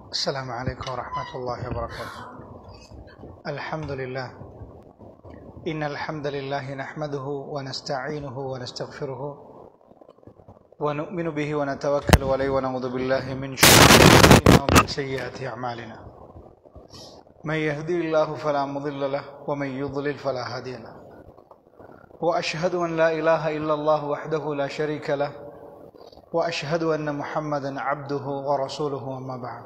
السلام عليكم ورحمة الله وبركاته الحمد لله إن الحمد لله نحمده ونستعينه ونستغفره ونؤمن به ونتوكل عليه ونعوذ بالله من شرور أنفسنا ومن سيئات أعمالنا من يهدي الله فلا مضل له ومن يضلل فلا هادي له وأشهد أن لا إله إلا الله وحده لا شريك له وأشهد أن محمدا عبده ورسوله أما بعد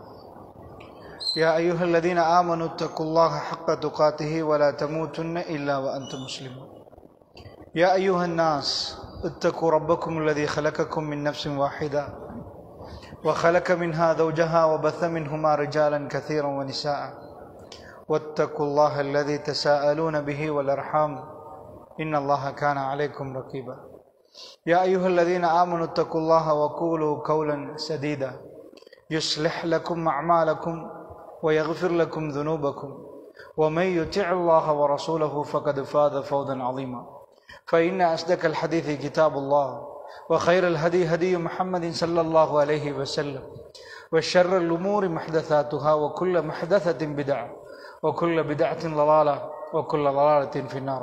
يا أيها الذين آمنوا اتقوا الله حق تقاته ولا تموتن إلا وأنتم مسلمون يا أيها الناس اتقوا ربكم الذي خلقكم من نفس واحدة وخلق منها زوجها وبث منهما رجالا كثيرا ونساء واتقوا الله الذي تساءلون به والأرحام إن الله كان عليكم رقيبا يا أيها الذين آمنوا اتقوا الله وقولوا قولا سديدا يصلح لكم أعمالكم ويغفر لكم ذنوبكم ومن يطع الله ورسوله فقد فاز فوزا عظيما فإن أصدق الحديث كتاب الله وخير الهدي هدي محمد صلى الله عليه وسلم وشر الأمور محدثاتها وكل محدثة بدعة وكل بدعة ضلالة وكل ضلالة في النار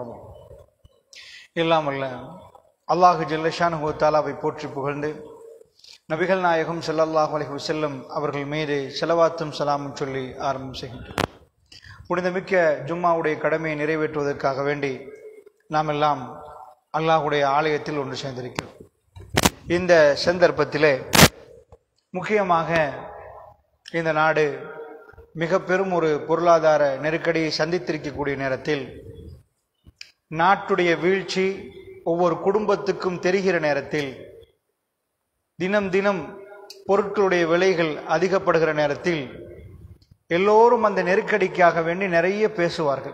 எல்லாம் அல்ல அல்லாஹு ஜல்லஷானு தாலாவை போற்றி புகழ்ந்து நபிகள் நாயகம் ஸல்லல்லாஹு அலைஹி வஸல்லம் அவர்கள் மீது செலவாத்தும் சலாமும் சொல்லி ஆரம்பம் செய்கின்றோம் புனிதமிக்க ஜும்மாவுடைய கடமையை நிறைவேற்றுவதற்காக வேண்டி நாம் எல்லாம் அல்லாஹுடைய ஆலயத்தில் ஒன்று சேர்ந்திருக்கிறோம் இந்த சந்தர்ப்பத்திலே முக்கியமாக இந்த நாடு மிக பெரும் ஒரு பொருளாதார நெருக்கடியை சந்தித்திருக்கக்கூடிய நேரத்தில் நாட்டுடைய வீழ்ச்சி ஒவ்வொரு குடும்பத்துக்கும் தெரிகிற நேரத்தில் தினம் தினம் பொருட்களுடைய விலைகள் அதிகப்படுகிற நேரத்தில் எல்லோரும் அந்த நெருக்கடிக்காக வேண்டி நிறைய பேசுவார்கள்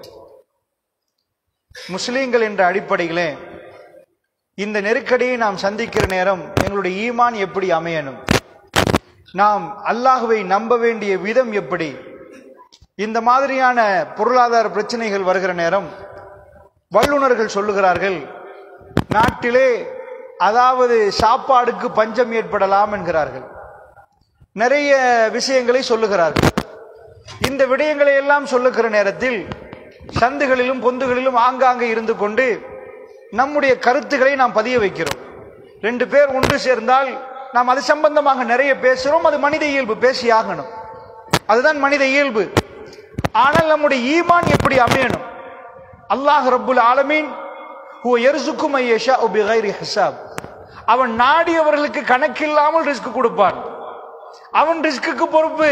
முஸ்லீம்கள் என்ற அடிப்படையிலே இந்த நெருக்கடியை நாம் சந்திக்கிற நேரம் எங்களுடைய ஈமான் எப்படி அமையணும் நாம் அல்லாஹுவை நம்ப வேண்டிய விதம் எப்படி இந்த மாதிரியான பொருளாதார பிரச்சனைகள் வருகிற நேரம் வல்லுநர்கள் சொல்லுகிறார்கள் நாட்டிலே அதாவது சாப்பாடுக்கு பஞ்சம் ஏற்படலாம் என்கிறார்கள் நிறைய விஷயங்களை சொல்லுகிறார்கள் இந்த விடயங்களை எல்லாம் சொல்லுகிற நேரத்தில் சந்துகளிலும் பொந்துகளிலும் ஆங்காங்கே இருந்து கொண்டு நம்முடைய கருத்துக்களை நாம் பதிய வைக்கிறோம் ரெண்டு பேர் ஒன்று சேர்ந்தால் நாம் அது சம்பந்தமாக நிறைய பேசுகிறோம் அது மனித இயல்பு பேசியாகணும் அதுதான் மனித இயல்பு ஆனால் நம்முடைய ஈமான் எப்படி அமையணும் அல்லாஹ் ரப்புல் ஆலமீன் ஹிசாப் அவன் நாடியவர்களுக்கு கணக்கில்லாமல் ரிஸ்க் கொடுப்பான் அவன் ரிஸ்க்கு பொறுப்பு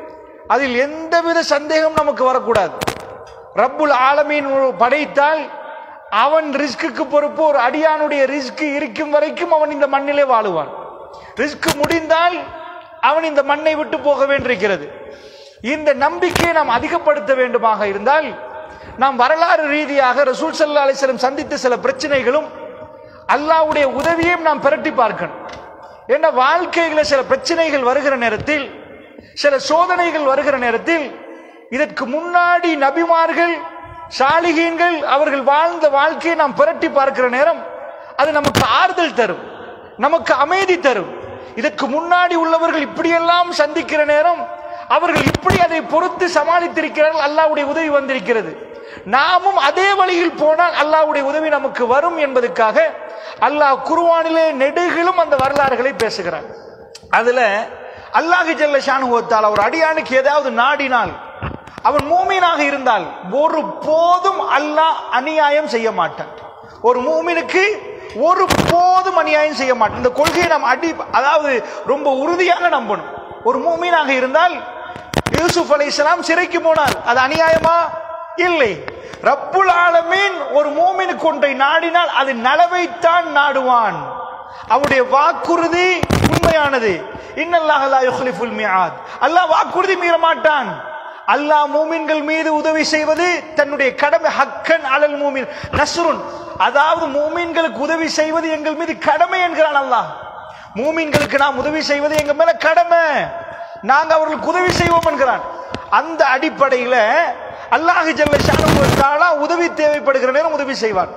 அதில் எந்தவித சந்தேகம் நமக்கு வரக்கூடாது ரப்புல் ஆலமீன் படைத்தால் அவன் ரிஸ்க்கு பொறுப்பு ஒரு அடியானுடைய ரிஸ்க் இருக்கும் வரைக்கும் அவன் இந்த மண்ணிலே வாழுவான் ரிஸ்க் முடிந்தால் அவன் இந்த மண்ணை விட்டு போக வேண்டியிருக்கிறது இந்த நம்பிக்கையை நாம் அதிகப்படுத்த வேண்டுமாக இருந்தால் நாம் வரலாறு ரீதியாக ரசூல் சல்லா அலிஸ்லம் சந்தித்த சில பிரச்சனைகளும் அல்லாவுடைய உதவியையும் நாம் பிரட்டி பார்க்கணும் ஏன்னா வாழ்க்கையில சில பிரச்சனைகள் வருகிற நேரத்தில் சில சோதனைகள் வருகிற நேரத்தில் இதற்கு முன்னாடி நபிமார்கள் சாலிகீன்கள் அவர்கள் வாழ்ந்த வாழ்க்கையை நாம் புரட்டி பார்க்கிற நேரம் அது நமக்கு ஆறுதல் தரும் நமக்கு அமைதி தரும் இதற்கு முன்னாடி உள்ளவர்கள் இப்படியெல்லாம் சந்திக்கிற நேரம் அவர்கள் இப்படி அதை பொறுத்து சமாளித்திருக்கிறார்கள் அல்லாவுடைய உதவி வந்திருக்கிறது நாமும் அதே வழியில் போனால் அல்லாவுடைய உதவி நமக்கு வரும் என்பதற்காக அல்லாஹ் குருவானிலே நெடுகிலும் அந்த வரலாறுகளை பேசுகிறார் அதுல அல்லாஹி ஜல்ல ஷானுவத்தால் ஒரு அடியானுக்கு ஏதாவது நாடினால் அவன் மூமீனாக இருந்தால் ஒரு போதும் அல்லாஹ் அநியாயம் செய்ய மாட்டான் ஒரு மூமினுக்கு ஒரு போதும் அநியாயம் செய்ய மாட்டான் இந்த கொள்கையை நாம் அடி அதாவது ரொம்ப உறுதியாக நம்பணும் ஒரு மூமீனாக இருந்தால் யூசுப் அலை இஸ்லாம் சிறைக்கு போனார் அது அநியாயமா இல்லை ரப்புல் ஆலமீன் ஒரு மூமினுக்கு ஒன்றை நாடினால் அது நலவைத்தான் நாடுவான் அவருடைய வாக்குறுதி உண்மையானது இன்னல்லாஹ் லா யுக்லிஃபுல் மிஆத் அல்லாஹ் வாக்குறுதி மீற மாட்டான் அல்லாஹ் மூமின்கள் மீது உதவி செய்வது தன்னுடைய கடமை ஹக்கன் அலல் மூமின் நஸ்ருன் அதாவது மூமின்களுக்கு உதவி செய்வது எங்கள் மீது கடமை என்கிறான் அல்லாஹ் மூமின்களுக்கு நாம் உதவி செய்வது எங்க மேல கடமை நாங்க அவர்களுக்கு உதவி செய்வோம் என்கிறான் அந்த அடிப்படையில அல்லாஹு ஜல்ல உதவி தேவைப்படுகிற நேரம் உதவி செய்வான்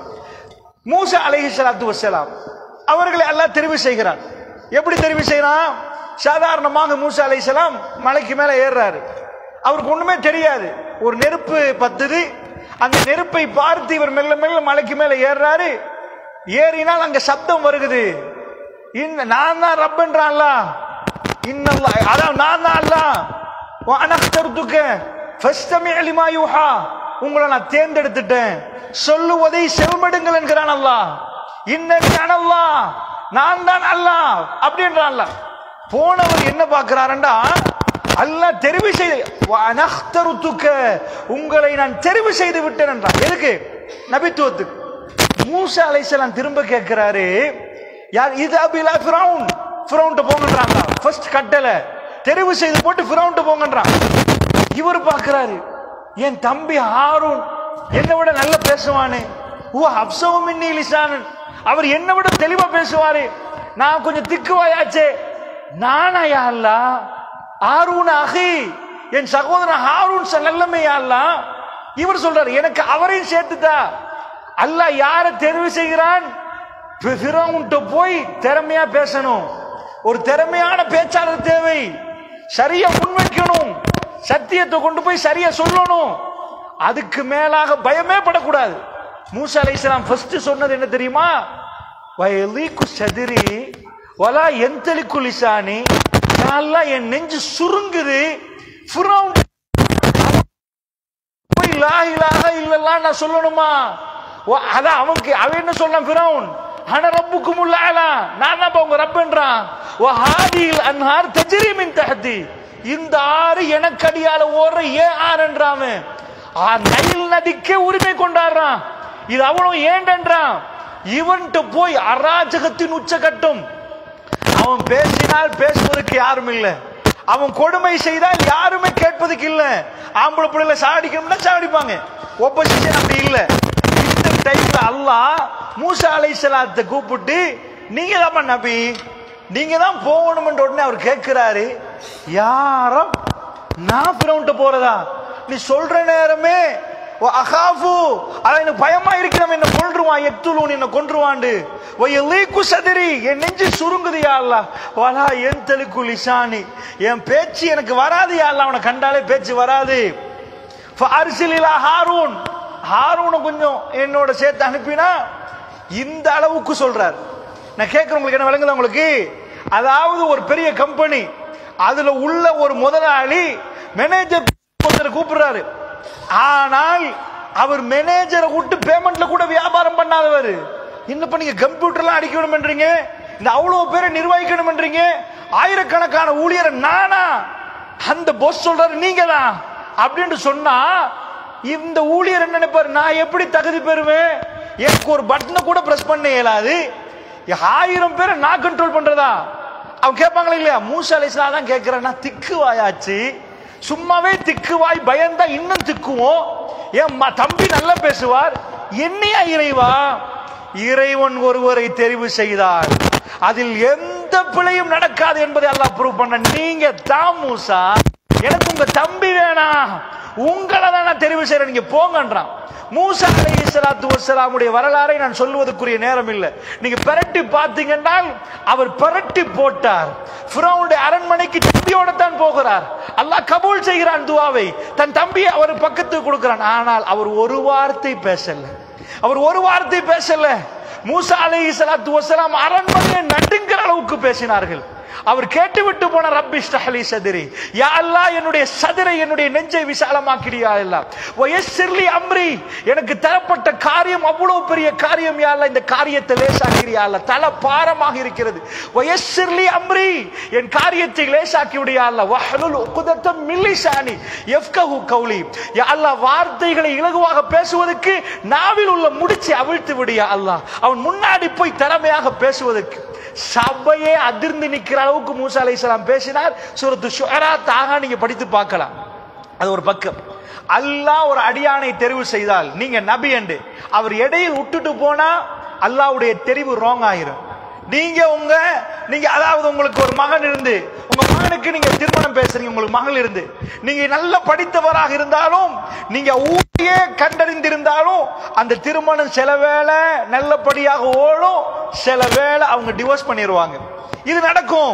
மூசா அலைஹி ஸலாத்து வஸ்ஸலாம் அவர்களை அல்லாஹ் தெரிவு செய்கிறான் எப்படி தெரிவு செய்யறான் சாதாரணமாக மூசா அலைஹிஸ்ஸலாம் மலைக்கு மேல ஏறுறாரு அவருக்கு ஒண்ணுமே தெரியாது ஒரு நெருப்பு பத்துது அந்த நெருப்பை பார்த்து இவர் மெல்ல மெல்ல மலைக்கு மேல ஏறுறாரு ஏறினால் அங்க சப்தம் வருகுது இந்த நான் தான் ரப்பன்றான்ல இன்னல்லா அதான் நான் தான் அல்ல அனக்தருத்துக்க ஃபஸ்தமி லிமா யூஹா உங்களை நான் தேர்ந்தெடுத்துட்டேன் சொல்லுவதை செல்மடுங்கள் என்கிறான் அல்லாஹ் இன்னக்கு அனல்லா நான் தான் அல்லாஹ் அப்படின்றான் அல்லாஹ் போனவர் என்ன பார்க்கிறாருண்டா அல்லாஹ் தெரிவு செய்து அனக்தருத்துக்க உங்களை நான் தெரிவு செய்து விட்டேன் என்றான் எதுக்கு நபித்துவத்துக்கு மூசா அலைஹிஸ்ஸலாம் திரும்ப கேட்கிறாரு யார் இது அபிலா ஃபிரௌன் ஃபிரௌன்ட்ட போங்கன்றாங்க ஃபர்ஸ்ட் கட்டளை தெரிவு செய்து போட்டு ஃபிரௌன்ட்ட போங்கன்றான் இவர் பார்க்கறாரு என் தம்பி ஹாரூன் என்னை விட நல்லா பேசுவானே ஓ அப்சவும் மின்னி லிசானன் அவர் என்னை விட தெளிவா பேசுவாரு நான் கொஞ்சம் திக்குவாயாச்சே நானா யா அல்லாஹ் ஹாரூன் அகி என் சகோதரன் ஹாரூன் ச நல்லமே யா அல்லாஹ் இவர் சொல்றாரு எனக்கு அவரையும் சேர்த்துதா அல்லாஹ் யாரை தெரிவு செய்கிறான் ஃபிரௌன்ட்ட போய் திறமையா பேசணும் ஒரு திறமையான பேச்சாளர் தேவை சரியா முன்வைக்கணும் சத்தியத்தை கொண்டு போய் சரியா சொல்லணும் அதுக்கு மேலாக பயமே படக்கூடாது மூசா அலைஹிஸ்ஸலாம் ஃபர்ஸ்ட் சொன்னது என்ன தெரியுமா வயலீக்கு சதிரி வலா எந்தலிக்கு லிசானி நல்லா என் நெஞ்சு சுருங்குது ஃபிரௌன் போய் லா இலாஹ இல்லல்லாஹ் நான் சொல்லணுமா ஓ, அதான் அவனுக்கு அவன் என்ன சொன்னான் ஃபிரௌன் அன ரப்புக்கும் உள்ளாலா நான் தான் உங்க ரப்புன்றான் ஓ ஹாதில் அன்ஹார் தஜ்ரி மின் தஹதி இந்த ஆறு எனக்கு அடியால ஓடுற ஏன் ஆறுன்றான் ஆ நைல் நதிக்கே உரிமை கொண்டாடுறான் இது அவனும் ஏண்டன்றான் இவன்ட்டு போய் அராஜகத்தின் உச்சகட்டம் அவன் பேசினால் பேசுவதற்கு யாரும் இல்ல அவன் கொடுமை செய்தால் யாருமே கேட்பதுக்கு இல்ல ஆம்பளை பிள்ளைல சாடிக்கணும்னா சாடிப்பாங்க ஒப்போசிஷன் அப்படி இல்ல இந்த டைம்ல அல்லாஹ் மூசா அலைஹிஸ்ஸலாத்தை கூப்பிட்டு நீங்க தான் நபி நீங்க தான் போகணும்ன்ற உடனே அவர் கேட்கிறாரு யாரும் நான் பிரவுண்ட போறதா நீ சொல்ற நேரமே ஓ அகாஃபு அத எனக்கு பயமா இருக்கிறவன் என்ன கொன்றுவான் எத்துலூன் என்ன கொன்றுவாண்டு ஓ எலீக்கு சதிரி என் நெஞ்சு சுருங்குது யா அல்லாஹ் வலா என் தெலுக்கு லிசானி என் பேச்சு எனக்கு வராது யா அல்லாஹ் அவனை கண்டாலே பேச்சு வராது ஃபாரிசிலிலா ஹாரூன் ஹாரூனை கொஞ்சம் என்னோட சேர்த்து அனுப்பினா இந்த அளவுக்கு சொல்றார் நான் கேட்கிறேன் உங்களுக்கு என்ன விளங்குதா உங்களுக்கு அதாவது ஒரு பெரிய கம்பெனி அதுல உள்ள ஒரு முதலாளி மேனேஜர் ஒருத்தரை கூப்பிடுறாரு ஆனால் அவர் மேனேஜரை விட்டு பேமெண்ட்ல கூட வியாபாரம் பண்ணாதவர் என்னப்ப நீங்க கம்ப்யூட்டர்லாம் அடிக்கணும் பண்றீங்க இந்த அவ்வளவு பேரை நிர்வகிக்கணும் பண்றீங்க ஆயிரக்கணக்கான ஊழியரை நானா அந்த போஸ் சொல்றாரு நீங்க தான் அப்படின்னு சொன்னா இந்த ஊழியர் என்ன நினைப்பாரு நான் எப்படி தகுதி பெறுவேன் எனக்கு ஒரு பட்டனை கூட பிரஸ் பண்ண இயலாது ஆயிரம் பேரை நான் கண்ட்ரோல் பண்றதா அவங்க கேட்பாங்களா இல்லையா மூசா அலிஸ்லா தான் கேட்கிறேன் நான் திக்குவாயாச்சு சும்மாவே திக்குவாய் பயந்தா இன்னும் திக்குவோம் என் ம- தம்பி நல்லா பேசுவார் என்னையா இறைவா இறைவன் ஒருவரை தெரிவு செய்தார் அதில் எந்த பிழையும் நடக்காது என்பதை அல்லாஹ் ப்ரூவ் பண்ண நீங்க தான் மூசா எனக்கு உங்க தம்பி வேணாம் உங்களை தான் நான் தெரிவு செய்யறேன் நீங்க போங்கன்றான் மூசா அலைஹி ஸலாத்து வஸ்ஸலாமுடைய வரலாறை நான் சொல்வதற்குரிய நேரம் இல்லை நீங்க பிரட்டி பார்த்தீங்கன்னா அவர் பிரட்டி போட்டார் ஃபிரௌனுடைய அரண்மனைக்கு தம்பியோட தான் போகிறார் அல்லாஹ் கபூல் செய்கிறான் துவாவை தன் தம்பியை அவர் பக்கத்துக்கு கொடுக்கிறான் ஆனால் அவர் ஒரு வார்த்தை பேசல அவர் ஒரு வார்த்தை பேசல மூசா அலைஹி ஸலாத்து வஸ்ஸலாம் அரண்மனையை நடுங்கிற அளவுக்கு பேசினார்கள் அவர் கேட்டுவிட்டு போன ரப்பி ஸ்டஹலி சதிரி யா அல்லாஹ் என்னுடைய சதிரை என்னுடைய நெஞ்சை விசாலமாக்கிடியா அல்லாஹ் வயசிர்லி அம்ரி எனக்கு தரப்பட்ட காரியம் அவ்வளவு பெரிய காரியம் யா அல்லாஹ் இந்த காரியத்தை லேசாக்கிறியா அல்லாஹ் தல பாரமாக இருக்கிறது வயசிர்லி அம்ரி என் காரியத்தை லேசாக்கி விடியா அல்லாஹ் வஹலுல் உக்தத்தம் மில்லிசானி யஃப்கஹு கௌலி யா அல்லாஹ் வார்த்தைகளை இலகுவாக பேசுவதற்கு நாவில் உள்ள முடிச்சு அவிழ்த்து விடியா அல்லாஹ் அவன் முன்னாடி போய் திறமையாக பேசுவதற்கு சபையே அதிர்ந்து நிக்கிற அளவுக்கு மூசா அலைஹிஸ்ஸலாம் பேசினார் சூரத்து ஷுஅரா தாகா நீங்க படித்து பார்க்கலாம் அது ஒரு பக்கம் அல்லாஹ் ஒரு அடியானை தெரிவு செய்தால் நீங்க நபி என்று அவர் இடையில் விட்டுட்டு போனா அல்லாஹ்வுடைய தெரிவு ராங் ஆயிரும் நீங்க உங்க நீங்க அதாவது உங்களுக்கு ஒரு மகன் இருந்து உங்க மகனுக்கு நீங்க திருமணம் பேசுறீங்க உங்களுக்கு மகள் இருந்து நீங்க நல்ல படித்தவராக இருந்தாலும் நீங்க ஊரையே கண்டறிந்திருந்தாலும் அந்த திருமணம் சில வேளை நல்லபடியாக ஓடும் சில வேளை அவங்க டிவோர்ஸ் பண்ணிடுவாங்க இது நடக்கும்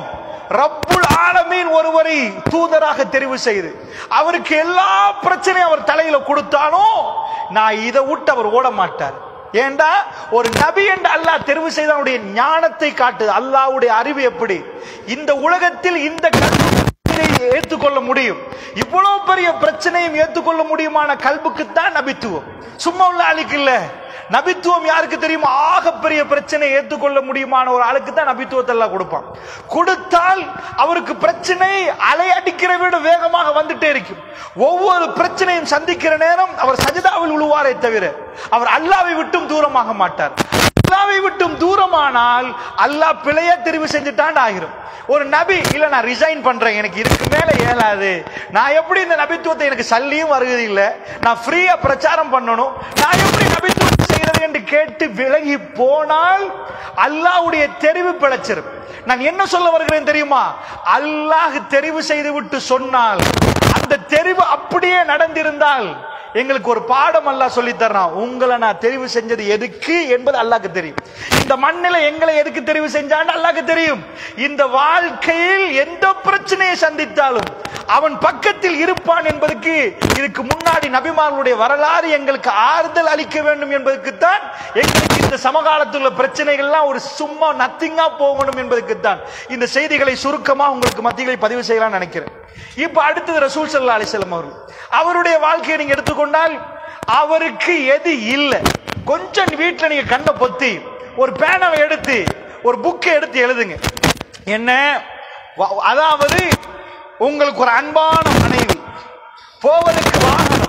ரப்புல் ஆலமீன் ஒருவரை தூதராக தெரிவு செய்து அவருக்கு எல்லா பிரச்சனையும் அவர் தலையில கொடுத்தாலும் நான் இதை விட்டு அவர் ஓட மாட்டார் ஏண்டா ஒரு நபி என்று அல்லாஹ் தெரிவு செய்த அவனுடைய ஞானத்தை காட்டுது அல்லாஹ்வுடைய அறிவு எப்படி இந்த உலகத்தில் இந்த கல்வியை ஏற்றுக்கொள்ள முடியும் இவ்வளவு பெரிய பிரச்சனையும் ஏற்றுக்கொள்ள முடியுமான கல்புக்கு தான் நபித்துவம் சும்மா உள்ள ஆளுக்கு இல்ல நபித்துவம் யாருக்கு தெரியுமா ஆகப்பெரிய பிரச்சனையை ஏற்றுக்கொள்ள முடியுமான ஒரு ஆளுக்கு தான் நபித்துவத்தை எல்லாம் கொடுப்பான் கொடுத்தால் அவருக்கு பிரச்சனை அலை அடிக்கிற விட வேகமாக வந்துட்டே இருக்கும் ஒவ்வொரு பிரச்சனையும் சந்திக்கிற நேரம் அவர் சஜிதாவில் உழுவாரே தவிர அவர் அல்லாவை விட்டும் தூரமாக மாட்டார் அல்லாவை விட்டும் தூரமானால் அல்லாஹ் பிழைய தெரிவு செஞ்சுட்டான் ஆகிரும் ஒரு நபி இல்ல நான் ரிசைன் பண்றேன் எனக்கு இதுக்கு மேல இயலாது நான் எப்படி இந்த நபித்துவத்தை எனக்கு சல்லியும் வருகிறது இல்ல நான் ஃப்ரீயா பிரச்சாரம் பண்ணணும் நான் எப்படி நபித்துவத்தை செய்யறது என்று கேட்டு விலகி போனால் அல்லாஹ்வுடைய தெரிவு பிழைச்சிரும் நான் என்ன சொல்ல வருகிறேன் தெரியுமா அல்லாஹ் தெரிவு செய்து விட்டு சொன்னால் அந்த தெரிவு அப்படியே நடந்திருந்தால் எங்களுக்கு ஒரு பாடம் அல்லாஹ் சொல்லி தர்றான் உங்களை நான் தெரிவு செஞ்சது எதுக்கு என்பது அல்லாஹ்க்கு தெரியும் இந்த மண்ணில எங்களை எதுக்கு தெரிவு செஞ்சான்னு அல்லாஹ்க்கு தெரியும் இந்த வாழ்க்கையில் எந்த பிரச்சனையை சந்தித்தாலும் அவன் பக்கத்தில் இருப்பான் என்பதற்கு இதுக்கு முன்னாடி நபிமார்களுடைய வரலாறு எங்களுக்கு ஆறுதல் அளிக்க வேண்டும் என்பதற்கு தான் எங்களுக்கு இந்த சமகாலத்தில் உள்ள பிரச்சனைகள்லாம் ஒரு சும்மா நத்திங்கா போகணும் என்பதற்கு தான் இந்த செய்திகளை சுருக்கமா உங்களுக்கு மத்தியில் பதிவு செய்யலாம்னு நினைக்கிறேன் இப்ப அடுத்தது ரசூல் சல்லா அலிசல்லம் அவர்கள் அவருடைய வாழ்க்கையை நீங்க எடுத்துக்கொண்டால் அவருக்கு எது இல்லை கொஞ்சம் வீட்டுல நீங்க கண்ணை பொத்தி ஒரு பேனாவை எடுத்து ஒரு புக்கை எடுத்து எழுதுங்க என்ன வ- அதாவது உங்களுக்கு ஒரு அன்பான மனைவி போவதற்கு வாகனம்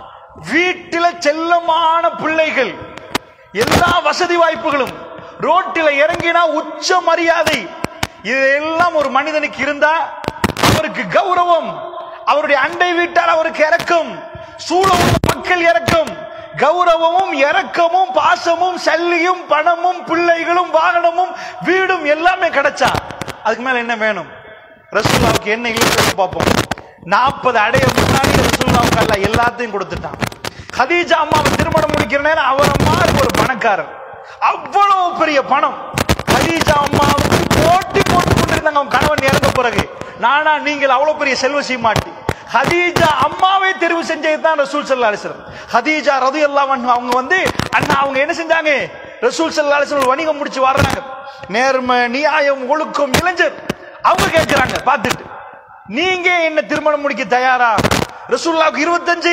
வீட்டில செல்லமான பிள்ளைகள் எல்லா வசதி வாய்ப்புகளும் ரோட்டில் இறங்கினா உச்ச மரியாதை இதெல்லாம் ஒரு மனிதனுக்கு இருந்தா அவருக்கு கௌரவம் அவருடைய அண்டை வீட்டார் அவருக்கு இறக்கம் சூழ உள்ள மக்கள் இறக்கம் கௌரவமும் இரக்கமும் பாசமும் சல்லியும் பணமும் பிள்ளைகளும் வாகனமும் வீடும் எல்லாமே கிடைச்சா அதுக்கு மேல என்ன வேணும் ரசூல்லாவுக்கு என்ன இல்லைன்னு பார்ப்போம் நாற்பது அடைய முன்னாடி ரசூல்லாவுக்கு அல்ல எல்லாத்தையும் கொடுத்துட்டான் ஹதீஜா அம்மாவை திருமணம் முடிக்கிற நேரம் அவர் மாதிரி ஒரு பணக்காரர் அவ்வளவு பெரிய பணம் ஹதீஜா அம்மாவுக்கு போட்டி போட்டு கொண்டிருந்தாங்க அவங்க கணவன் இறந்த பிறகு நானா நீங்கள் அவ்வளவு பெரிய செல்வ சீமாட்டி ஹதீஜா அம்மாவை தெரிவு செஞ்சது தான் ரசூல் சல்லா அலிஸ்லம் ஹதீஜா ரது அவங்க வந்து அண்ணா அவங்க என்ன செஞ்சாங்க ரசூல் சல்லா அலிஸ்லம் வணிகம் முடிச்சு வர்றாங்க நேர்மை நியாயம் ஒழுக்கம் இளைஞர் அவங்க கேட்கிறாங்க பார்த்துட்டு நீங்க என்ன திருமணம் முடிக்க தயாரா ரசூல்லாவுக்கு இருபத்தஞ்சு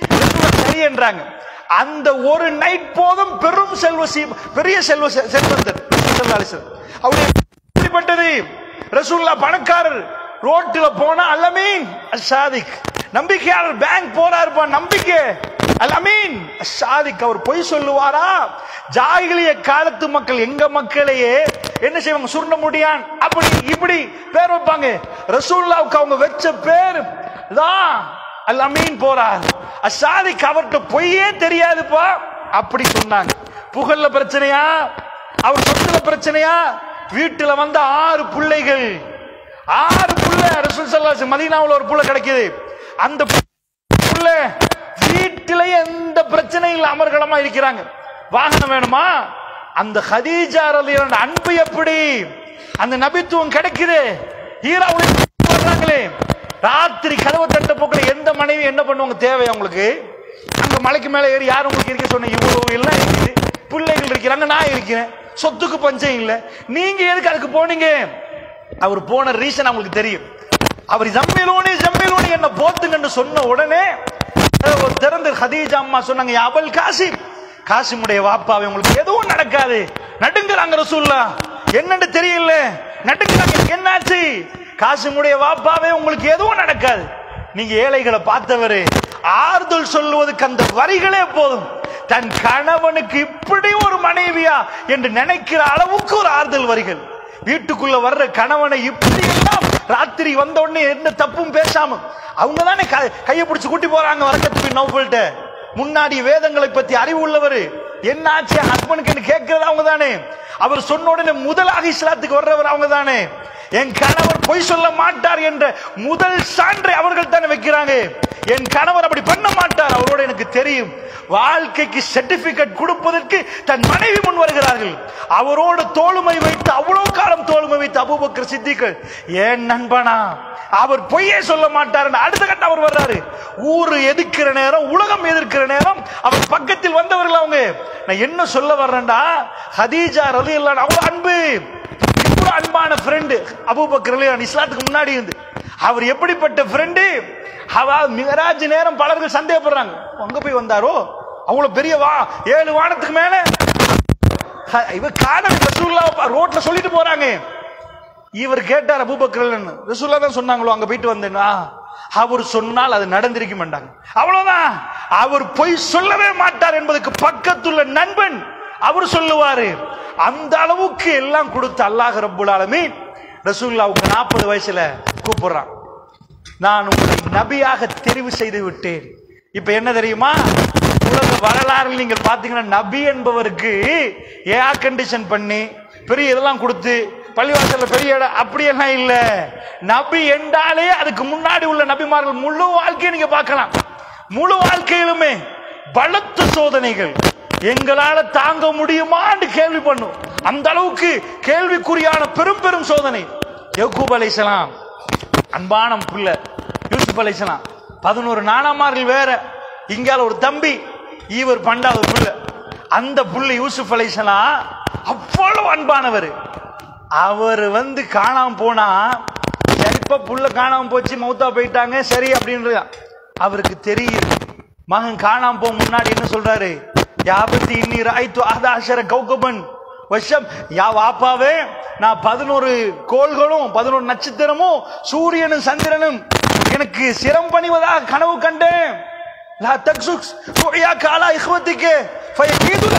சரி என்றாங்க அந்த ஒரு நைட் போதும் பெரும் செல்வ சீ- பெரிய செல்வ செ- செல்வந்தர் ஸல்லல்லாஹு அலைஹி வஸல்லம். அவருடைய எப்படிப்பட்டது ரசூல்லா பணக்காரர் ரோட்டில் போனா அல்லமீன் சாதிக் நம்பிக்கையாளர் பேங்க் போறாருப்பா நம்பிக்கை அல் அமீன் சாதிக் அவர் பொய் சொல்லுவாரா ஜாகிலிய காலத்து மக்கள் எங்க மக்களையே என்ன செய்வாங்க சுருண்ட முடியான் அப்படி இப்படி பேர் வைப்பாங்க ரசூல்லாவுக்கு அவங்க வச்ச பேர் தான் அல் அமீன் போறார் அசாதிக் அவர்கிட்ட பொய்யே தெரியாதுப்பா அப்படி சொன்னாங்க புகழ்ல பிரச்சனையா அவர் சொத்துல பிரச்சனையா வீட்டுல வந்த ஆறு பிள்ளைகள் ஆறு புள்ள ரசூல் சல்லாஸ் மதீனாவுல ஒரு புள்ள கிடைக்குது அந்த புள்ள வீட்டிலே எந்த பிரச்சனையும் இல்ல அமர்கலமா இருக்கிறாங்க வாகனம் வேணுமா அந்த ஹதீஜா ரலியல்லாஹு அன்பு எப்படி அந்த நபித்துவம் கிடைக்குது ஹீராவுடைய வர்றாங்களே ராத்திரி கதவை தட்ட போக்குல எந்த மனைவி என்ன பண்ணுவாங்க தேவை அவங்களுக்கு அங்க மலைக்கு மேல ஏறி யாரும் உங்களுக்கு இருக்க சொன்ன இவ்வளவு எல்லாம் இருக்குது பிள்ளைகள் இருக்கிறாங்க நான் இருக்கிறேன் சொத்துக்கு பஞ்சம் இல்ல நீங்க எதுக்கு அதுக்கு போனீங்க அவர் போன ரீசன் அவங்களுக்கு தெரியும் அவர் ஜம்மிலோனி ஜம்மிலோனி என்ன போத்துங்கன்னு சொன்ன உடனே ஒரு திறந்து ஹதீஜா அம்மா சொன்னாங்க "யா அபுல் காசிம் காசிமுடைய வாப்பாவை உங்களுக்கு எதுவும் நடக்காது நடுங்குறாங்க ரசூல்லா என்னன்னு தெரியல நடுங்குறாங்க "எனக்கு என்னாச்சு காசிமுடைய வாப்பாவே உங்களுக்கு எதுவும் நடக்காது நீங்க ஏழைகளை பார்த்தவரு ஆறுதல் சொல்லுவதற்கு அந்த வரிகளே போதும் தன் கணவனுக்கு இப்படி ஒரு மனைவியா என்று நினைக்கிற அளவுக்கு ஒரு ஆறுதல் வரிகள் வீட்டுக்குள்ள வர்ற கணவனை இப்படி எல்லாம் ராத்திரி வந்த உடனே எந்த தப்பும் பேசாம அவங்க தானே கையை பிடிச்சு கூட்டி போறாங்க வரக்கத்துக்கு நோபல்ட்ட முன்னாடி வேதங்களை பத்தி அறிவு உள்ளவர் என்ன ஆச்சு ஹஸ்பண்டுக்கு கேட்கறது அவங்க தானே அவர் சொன்ன உடனே முதலாக இஸ்லாத்துக்கு வர்றவர் அவங்க தானே என் கணவர் பொய் சொல்ல மாட்டார் என்ற முதல் சான்றை அவர்கள் தானே வைக்கிறாங்க என் கணவர் அப்படி பண்ண மாட்டார் அவரோட எனக்கு தெரியும் வாழ்க்கைக்கு சர்டிபிகேட் கொடுப்பதற்கு தன் மனைவி முன் வருகிறார்கள் அவரோடு தோளுமை வைத்து அவ்வளவு காலம் தோளுமை வைத்து அபூபக்கர் சித்திகள் ஏன் நண்பனா அவர் பொய்யே சொல்ல மாட்டார் அடுத்த கட்டம் அவர் வர்றாரு ஊரு எதிர்க்கிற நேரம் உலகம் எதிர்க்கிற நேரம் அவர் பக்கத்தில் வந்தவர்கள் அவங்க நான் என்ன சொல்ல வர்றேன்டா ஹதீஜா ரலி அவ்வளவு அன்பு இவ்வளவு அன்பான ஃப்ரெண்டு அபூபக்கர் ரலியல்லாஹு இஸ்லாத்துக்கு முன்னாடி இருந்து அவர் எப்படிப்பட்ட ஃப்ரெண்டு அவ மிகராஜ் நேரம் பலர்கள் சந்தேகப்படுறாங்க அங்க போய் வந்தாரோ அவ்வளவு பெரிய வா ஏழு வானத்துக்கு மேல ஹ- இவ காதல் ரசூல்லா ரோட்ல சொல்லிட்டு போறாங்க இவர் கேட்டார் அபூபக்கர் ரசூல்லா தான் சொன்னாங்களோ அங்க போயிட்டு வந்தேன்னா அவர் சொன்னால் அது நடந்திருக்க மாட்டாங்க அவ்வளவுதான் அவர் பொய் சொல்லவே மாட்டார் என்பதற்கு பக்கத்துள்ள நண்பன் அவர் சொல்லுவாரு அந்த அளவுக்கு எல்லாம் கொடுத்த அல்லாஹ் ரப்புல் ஆலமீன் ரசூல்லாவுக்கு நாற்பது வயசுல கூப்பிடுறான் நான் உங்களை நபியாக தெரிவு செய்து விட்டேன் இப்ப என்ன தெரியுமா உலக வரலாறு நீங்கள் பாத்தீங்கன்னா நபி என்பவருக்கு ஏர் கண்டிஷன் பண்ணி பெரிய இதெல்லாம் கொடுத்து பள்ளிவாசல்ல பெரிய இடம் அப்படியெல்லாம் இல்ல நபி என்றாலே அதுக்கு முன்னாடி உள்ள நபிமார்கள் முழு வாழ்க்கையை நீங்க பார்க்கலாம் முழு வாழ்க்கையிலுமே பலத்த சோதனைகள் எங்களால தாங்க முடியுமான்னு கேள்வி பண்ணும் அந்த அளவுக்கு கேள்விக்குறியான பெரும் பெரும் சோதனை யக்கூப் அலைஹிஸ்ஸலாம் அன்பான புள்ள யூசுப் அலைஹிஸ்ஸலாம் பதினோரு நானாமார்கள் வேற இங்கால ஒரு தம்பி இவர் பண்டாவது புள்ள அந்த புள்ள யூசுப் அலைஹிஸ்ஸலாம் அவ்வளவு அன்பானவர் அவர் வந்து காணாம போனா எப்ப புள்ள காணாம போச்சு மௌத்தா போயிட்டாங்க சரி அப்படின்ற அவருக்கு தெரியும் மகன் காணாம போக முன்னாடி என்ன சொல்றாரு யாபத்தி இன்னி ராய்த்து ஆதாசர கௌகபன் வருஷம் யா வாப்பாவே நான் பதினோரு கோள்களும் பதினோரு நட்சத்திரமும் சூரியனும் சந்திரனும் எனக்கு சிரம் பணிவதாக கனவு கண்டேன் லா தக்சுக் ருயா காலா இஹ்வத்திக்கு ஃபயகீதுல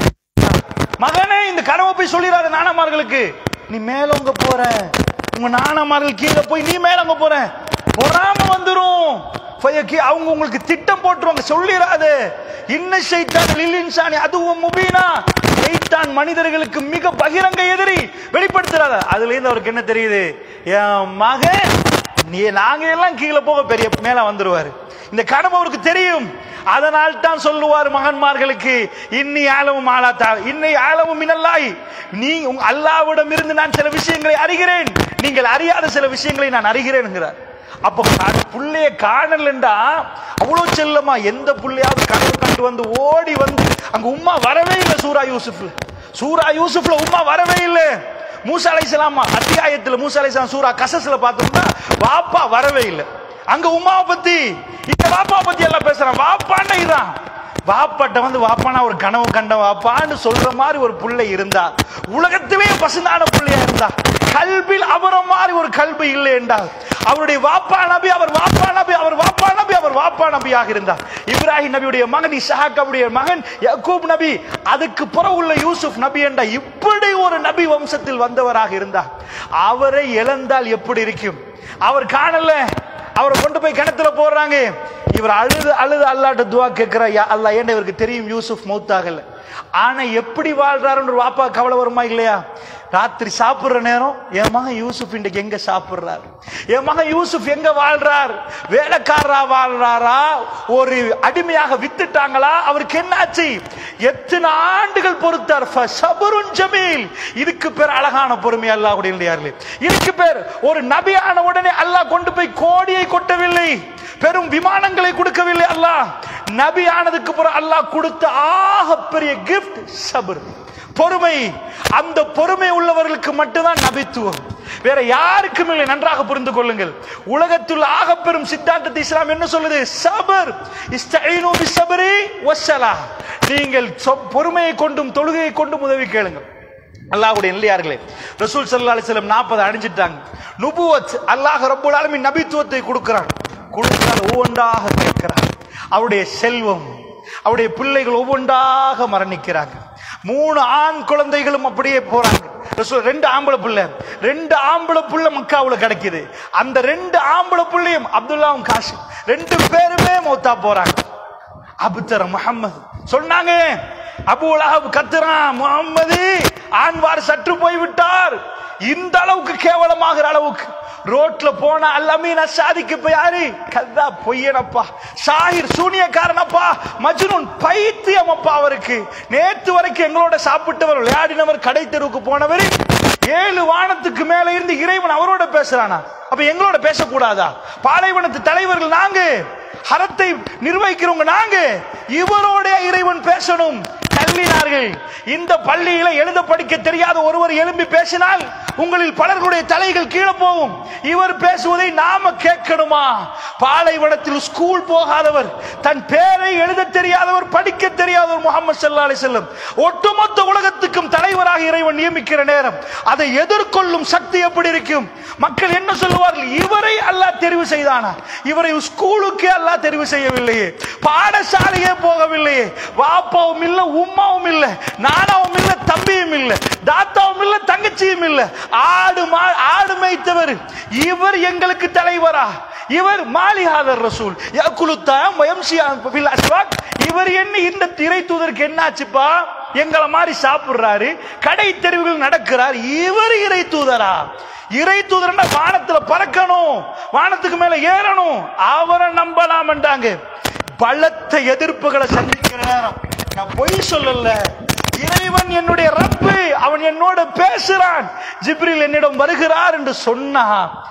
மகனே இந்த கனவை போய் சொல்லிடாத நாணமார்களுக்கு நீ மேலோங்க போற உங்க நாணமார்கள் கீழே போய் நீ மேலோங்க போற பொறாம வந்துரும் ஃபயகி அவங்க உங்களுக்கு திட்டம் போட்டுருவாங்க சொல்லிடாத இன்ன ஷைத்தான் லில் இன்சானி அதுவும் முபீனா ஷைத்தான் மனிதர்களுக்கு மிக பகிரங்க எதிரி வெளிப்படுத்துறாத அதுல இருந்து அவருக்கு என்ன தெரியுது என் மகன் நீ நாங்க எல்லாம் கீழே போக பெரிய மேல வந்துருவாரு இந்த கனவு அவருக்கு தெரியும் அதனால் தான் சொல்லுவார் மகன்மார்களுக்கு இன்னி ஆலமும் ஆளாத்தா இன்னை ஆலமும் மினல்லாய் நீ உங்க அல்லாவிடம் இருந்து நான் சில விஷயங்களை அறிகிறேன் நீங்கள் அறியாத சில விஷயங்களை நான் அறிகிறேன்ங்கிறார் அப்போ நான் புள்ளைய காணலண்டா அவ்வளவு செல்லமா எந்த புள்ளையாவது கனவு கண்டு வந்து ஓடி வந்து அங்க உம்மா வரவே இல்லை சூரா யூசுப்ல சூரா யூசுப்ல உம்மா வரவே இல்லை மூசா அலைஹிஸ்ஸலாம் அத்தியாயத்துல மூசா அலைஹிஸ்ஸலாம் சூரா கசஸ்ல பார்த்தோம்னா வாப்பா வரவே இல்லை அங்க உமாவை பத்தி இந்த வாப்பா பத்தி எல்லாம் பேசுறான் வாப்பான்னு இதான் வாப்பாட்ட வந்து வாப்பானா ஒரு கனவு கண்ட வாப்பான்னு சொல்ற மாதிரி ஒரு புள்ளை இருந்தா உலகத்திலே பசுந்தான புள்ளையா இருந்தா கல்பில் அவர மாதிரி ஒரு கல்வி இல்லை என்றால் அவருடைய வாப்பா நபி அவர் வாப்பா நபி அவர் வாப்பா நபி அவர் வாப்பா நபியாக இருந்தார் இப்ராஹிம் நபியுடைய மகன் இசாக் அவருடைய மகன் யக்கூப் நபி அதுக்கு புறம் உள்ள யூசுப் நபி என்ற இப்படி ஒரு நபி வம்சத்தில் வந்தவராக இருந்தார் அவரை இழந்தால் எப்படி இருக்கும் அவர் காணல அவரை கொண்டு போய் கிணத்துல போடுறாங்க இவர் அழுது அழுது அல்லாட்ட துவா கேட்கிறா யா அல்லாஹ் ஏன்டா இவருக்கு தெரியும் யூசுப் மௌத்தாகல ஆனா எப்படி வாழ்றாருன்ற ஒரு வாப்பா கவலை வருமா இல்லையா ராத்திரி சாப்பிடுற நேரம் என் மகன் யூசுப் இன்றைக்கு எங்க சாப்பிடுறாரு என் மகன் யூசுப் எங்க வாழ்றார் வேலைக்காரரா வாழ்றாரா ஒரு அடிமையாக வித்துட்டாங்களா அவருக்கு என்னாச்சு எத்தனை ஆண்டுகள் பொறுத்தார் சபருன் ஜமீல் இதுக்கு பேர் அழகான பொறுமை அல்லாஹ்வுடைய இல்லையார்களே இதுக்கு பேர் ஒரு நபியான உடனே அல்லாஹ் கொண்டு போய் கோடியை கொட்டவில்லை பெரும் விமானங்களை கொடுக்கவில்லை அல்லாஹ் நபி ஆனதுக்கு பிறகு அல்லாஹ் கொடுத்த ஆக பெரிய கிஃப்ட் சபர் பொறுமை அந்த பொறுமை உள்ளவர்களுக்கு மட்டும்தான் நபித்துவம் வேற யாருக்கும் இல்லை நன்றாக புரிந்து கொள்ளுங்கள் உலகத்தில் ஆக பெரும் சித்தாந்தத்தை இஸ்லாம் என்ன சொல்லுது சபர் இஸ்தஈனு பிஸ்ஸப்ரி வஸ்ஸலாஹ் நீங்கள் சொ- பொறுமையை கொண்டும் தொழுகையை கொண்டும் உதவி கேளுங்கள் அல்லாஹ்வுடைய இல்லையார்களே ரசூல் ஸல்லல்லாஹு அலைஹி வஸல்லம் 40 அடைஞ்சிட்டாங்க நுபுவத் அல்லாஹ் ரப்பல் ஆலமீன் நபித்துவத்தை கொடுக்கிறான் கொடுத்தால் ஒவ்வொன்றாக கேட்கிறான் அவருடைய செல்வம் அவருடைய பிள்ளைகள் ஒவ்வொன்றாக மரணிக்கிறாங்க மூணு ஆண் குழந்தைகளும் அப்படியே போறாங்க ரசூல் ரெண்டு ஆம்பளை புள்ள ரெண்டு ஆம்பளை புள்ள மக்காவுல கிடைக்குது அந்த ரெண்டு ஆம்பளை புள்ளையும் அப்துல்லாவும் காஷி ரெண்டு பேருமே மௌத்தா போறாங்க அபுத்தர முகம்மது சொன்னாங்க அபு லஹப் கத்துறான் முகம்மது ஆண்வார் சற்று போய் விட்டார் இந்த அளவுக்கு கேவலமாகிற அளவுக்கு ரோட்ல போன அல்லமீன் அசாதிக்கு இப்ப யாரு கதா பொய்யனப்பா ஷாஹிர் சூனியக்காரனப்பா மஜ்னூன் பைத்தியம் அப்பா அவருக்கு நேத்து வரைக்கும் எங்களோட சாப்பிட்டவர் விளையாடினவர் கடை தெருவுக்கு போனவர் ஏழு வானத்துக்கு மேல இருந்து இறைவன் அவரோட பேசுறானா அப்ப எங்களோட பேசக்கூடாதா பாலைவனத்து தலைவர்கள் நாங்க ஹரத்தை நிர்வகிக்கிறவங்க நாங்க இவரோட இறைவன் பேசணும் தள்ளினார்கள் இந்த பள்ளியில எழுத படிக்க தெரியாத ஒருவர் எழும்பி பேசினால் உங்களில் பலர்களுடைய தலைகள் கீழே போகும் இவர் பேசுவதை நாம கேட்கணுமா பாலைவனத்தில் ஸ்கூல் போகாதவர் தன் பேரை எழுத தெரியாதவர் படிக்க தெரியாதவர் முகமது சல்லா அலி செல்லம் ஒட்டுமொத்த உலகத்துக்கும் தலைவராக இறைவன் நியமிக்கிற நேரம் அதை எதிர்கொள்ளும் சக்தி எப்படி இருக்கும் மக்கள் என்ன சொல்லுவார்கள் இவரை அல்லாஹ் தெரிவு செய்தானா இவரை ஸ்கூலுக்கே அல்லாஹ் தெரிவு செய்யவில்லையே பாடசாலையே போகவில்லையே வாப்பாவும் இல்ல உம்மாவும் இல்ல நானாவும் இல்ல தம்பியும் இல்ல தாத்தாவும் இல்ல தங்கச்சியும் இல்ல ஆடு மா- ஆடு மேய்த்தவர் இவர் எங்களுக்கு தலைவரா இவர் மாலிஹாதர் ரசூல் யகுலுத்தாம் வயம்சியான் பில் அஸ்வாக் இவர் என்ன இந்த திரை தூதருக்கு என்னாச்சுப்பா எங்களை மாதிரி சாப்பிடுறாரு கடை தெருவுகள் நடக்கிறார் இவர் இறை தூதரா இறை தூதர்னா வானத்துல பறக்கணும் வானத்துக்கு மேல ஏறணும் அவரை நம்பலாம்ன்றாங்க பலத்த எதிர்ப்புகளை சந்திக்கிற நேரம் நான் பொய் சொல்லல இறைவன் என்னுடைய ரப்பு அவன் என்னோட பேசுறான் ஜிப்ரில் என்னிடம் வருகிறார் என்று சொன்னா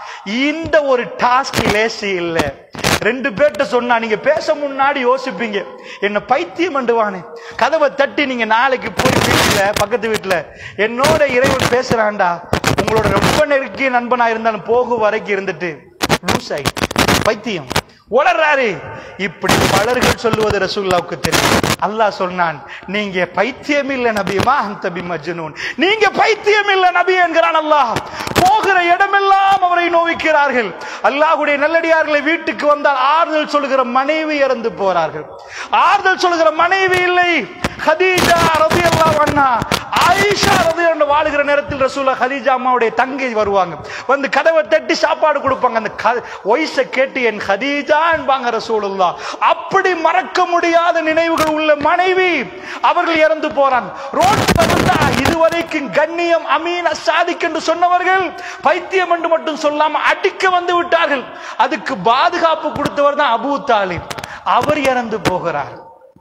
இந்த ஒரு டாஸ்க் லேசி இல்ல ரெண்டு பேர்ட்ட சொன்னா நீங்க பேச முன்னாடி யோசிப்பீங்க என்ன பைத்தியம் அண்டுவானே கதவை தட்டி நீங்க நாளைக்கு போய் வீட்டுல பக்கத்து வீட்டுல என்னோட இறைவன் பேசுறான்டா உங்களோட ரொம்ப நெருக்கிய நண்பனா இருந்தாலும் போகும் வரைக்கும் இருந்துட்டு லூஸ் ஆயிட்டு பைத்தியம் உளறாரு இப்படி பலர்கள் சொல்லுவது ரசூல்லாவுக்கு தெரியும் அல்லாஹ் சொன்னான் நீங்க பைத்தியம் இல்ல நபியுமா அந்த மஜ்னூன் நீங்க பைத்தியம் இல்ல நபி என்கிறான் அல்லாஹ் போகிற இடமெல்லாம் அவரை நோவிக்கிறார்கள் அல்லாஹ்வுடைய நல்லடியார்களை வீட்டுக்கு வந்தால் ஆறுதல் சொல்லுகிற மனைவி இறந்து போறார்கள் ஆறுதல் சொல்லுகிற மனைவி இல்லை ஹதீஜா ரதியல்லாஹு அன்ஹா ஆயிஷா ரதியல்லாஹு வாழுகிற நேரத்தில் ரசூலா ஹதீஜா அம்மாவுடைய தங்கை வருவாங்க வந்து கதவை தட்டி சாப்பாடு கொடுப்பாங்க அந்த வயசை கேட்டு என் ஹதீஜா என்பாங்க ரசூலுல்லா அப்படி மறக்க முடியாத நினைவுகள் உள்ள மனைவி அவர்கள் இறந்து போறாங்க ரோட்ல வந்தா இதுவரைக்கும் கண்ணியம் அமீன் அசாதிக் என்று சொன்னவர்கள் பைத்தியம் என்று மட்டும் சொல்லாம அடிக்க வந்து விட்டார்கள் அதுக்கு பாதுகாப்பு கொடுத்தவர் தான் அபூ தாலிப் அவர் இறந்து போகிறார்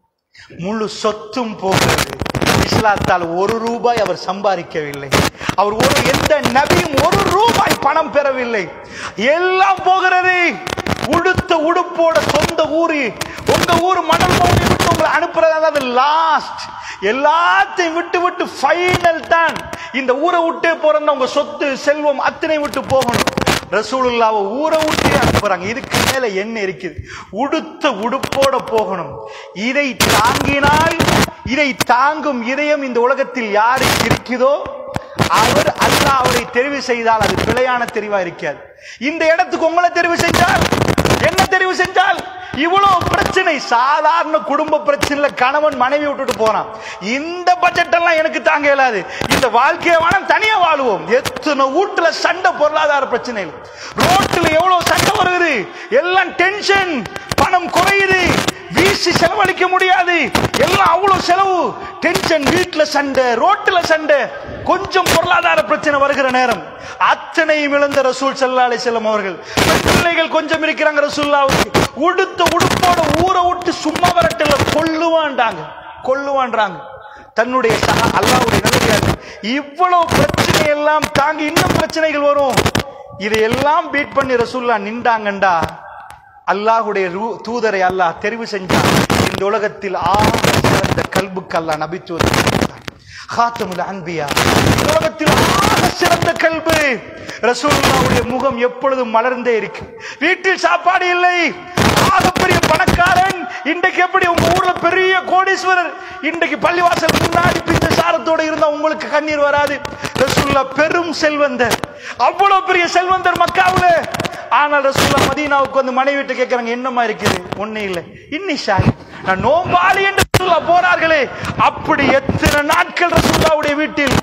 முழு சொத்தும் போகிறது இஸ்லாத்தால் ஒரு ரூபாய் அவர் சம்பாதிக்கவில்லை அவர் ஒரு எந்த நபியும் ஒரு ரூபாய் பணம் பெறவில்லை எல்லாம் போகிறது உடுத்த உடுப்போட சொந்த ஊரு உங்க ஊர் மணல் மௌனி விட்டு உங்களை அனுப்புறது அது லாஸ்ட் எல்லாத்தையும் விட்டு விட்டு ஃபைனல் தான் இந்த ஊரை விட்டே போறதா உங்க சொத்து செல்வம் அத்தனை விட்டு போகணும் ரசூலுல்லாவை ஊரை விட்டு அனுப்புறாங்க இதுக்கு மேல என்ன இருக்குது உடுத்த உடுப்போட போகணும் இதை தாங்கினால் இதை தாங்கும் இதயம் இந்த உலகத்தில் யாருக்கு இருக்குதோ அவர் அல்லாஹ் அவரை தெரிவு செய்தால் அது பிழையான தெரிவா இருக்காது இந்த இடத்துக்கு உங்களை தெரிவு செஞ்சால் என்ன தெரிவு செஞ்சால் இவ்வளவு பிரச்சனை சாதாரண குடும்ப பிரச்சனைல கணவன் மனைவி விட்டுட்டு போறான் இந்த பட்ஜெட் எல்லாம் எனக்கு தாங்க இயலாது இந்த வாழ்க்கையை வேணா தனியா வாழுவோம் எத்தனை வீட்டுல சண்டை பொருளாதார பிரச்சனைகள் ரோட்டுல எவ்வளவு சண்டை வருது எல்லாம் டென்ஷன் பணம் குறையுது வீசி செலவழிக்க முடியாது எல்லாம் அவ்வளவு செலவு டென்ஷன் வீட்டுல சண்டை ரோட்டுல சண்டை கொஞ்சம் பொருளாதார பிரச்சனை வருகிற நேரம் அத்தனையும் இழந்த ரசூல் சல்லா அலிசல்லம் அவர்கள் பெண் பிள்ளைகள் கொஞ்சம் இருக்கிறாங்க ரசூல்லாவுக்கு உடுத்த உடுப்போட ஊரை விட்டு சும்மா வரட்டில் கொல்லுவான்டாங்க கொல்லுவான்றாங்க தன்னுடைய சகா அல்லாவுடைய நிலையாக இவ்வளவு பிரச்சனை எல்லாம் தாங்கி இன்னும் பிரச்சனைகள் வரும் இதையெல்லாம் பீட் பண்ணி ரசூல்லா நின்றாங்கண்டா அல்லாஹுடைய ரூ- தூதரை அல்லாஹ் தெரிவு செஞ்சான் இந்த உலகத்தில் ஆக சிறந்த கல்புக்கு அல்லாஹ் நபித்துவத்தை கொடுத்தான். ஹாத்தமுல் அன்பியா இந்த உலகத்தில் ஆக சிறந்த கல்பு ரசூலுல்லாவுடைய முகம் எப்பொழுதும் மலர்ந்தே இருக்கு வீட்டில் சாப்பாடு இல்லை ஆகப்பெரிய பணக்காரன் இன்றைக்கு எப்படி உங்க ஊர்ல பெரிய கோடீஸ்வரர் இன்றைக்கு பள்ளிவாசல் முன்னாடி பிஞ்ச சாரத்தோட இருந்தா உங்களுக்கு கண்ணீர் வராது ரசூல்லா பெரும் செல்வந்தர் அவ்வளவு பெரிய செல்வந்தர் மக்காவுல ஆனால் ரசூல்லா மதீனாவுக்கு வந்து மனைவி விட்டு கேட்கறாங்க என்னமா இருக்குது ஒண்ணு இல்லை இன்னி ஷாய் நான் நோம்பாளி என்று ரசூல்லா போனார்களே அப்படி எத்தனை நாட்கள் ரசூல்லாவுடைய வீட்டில்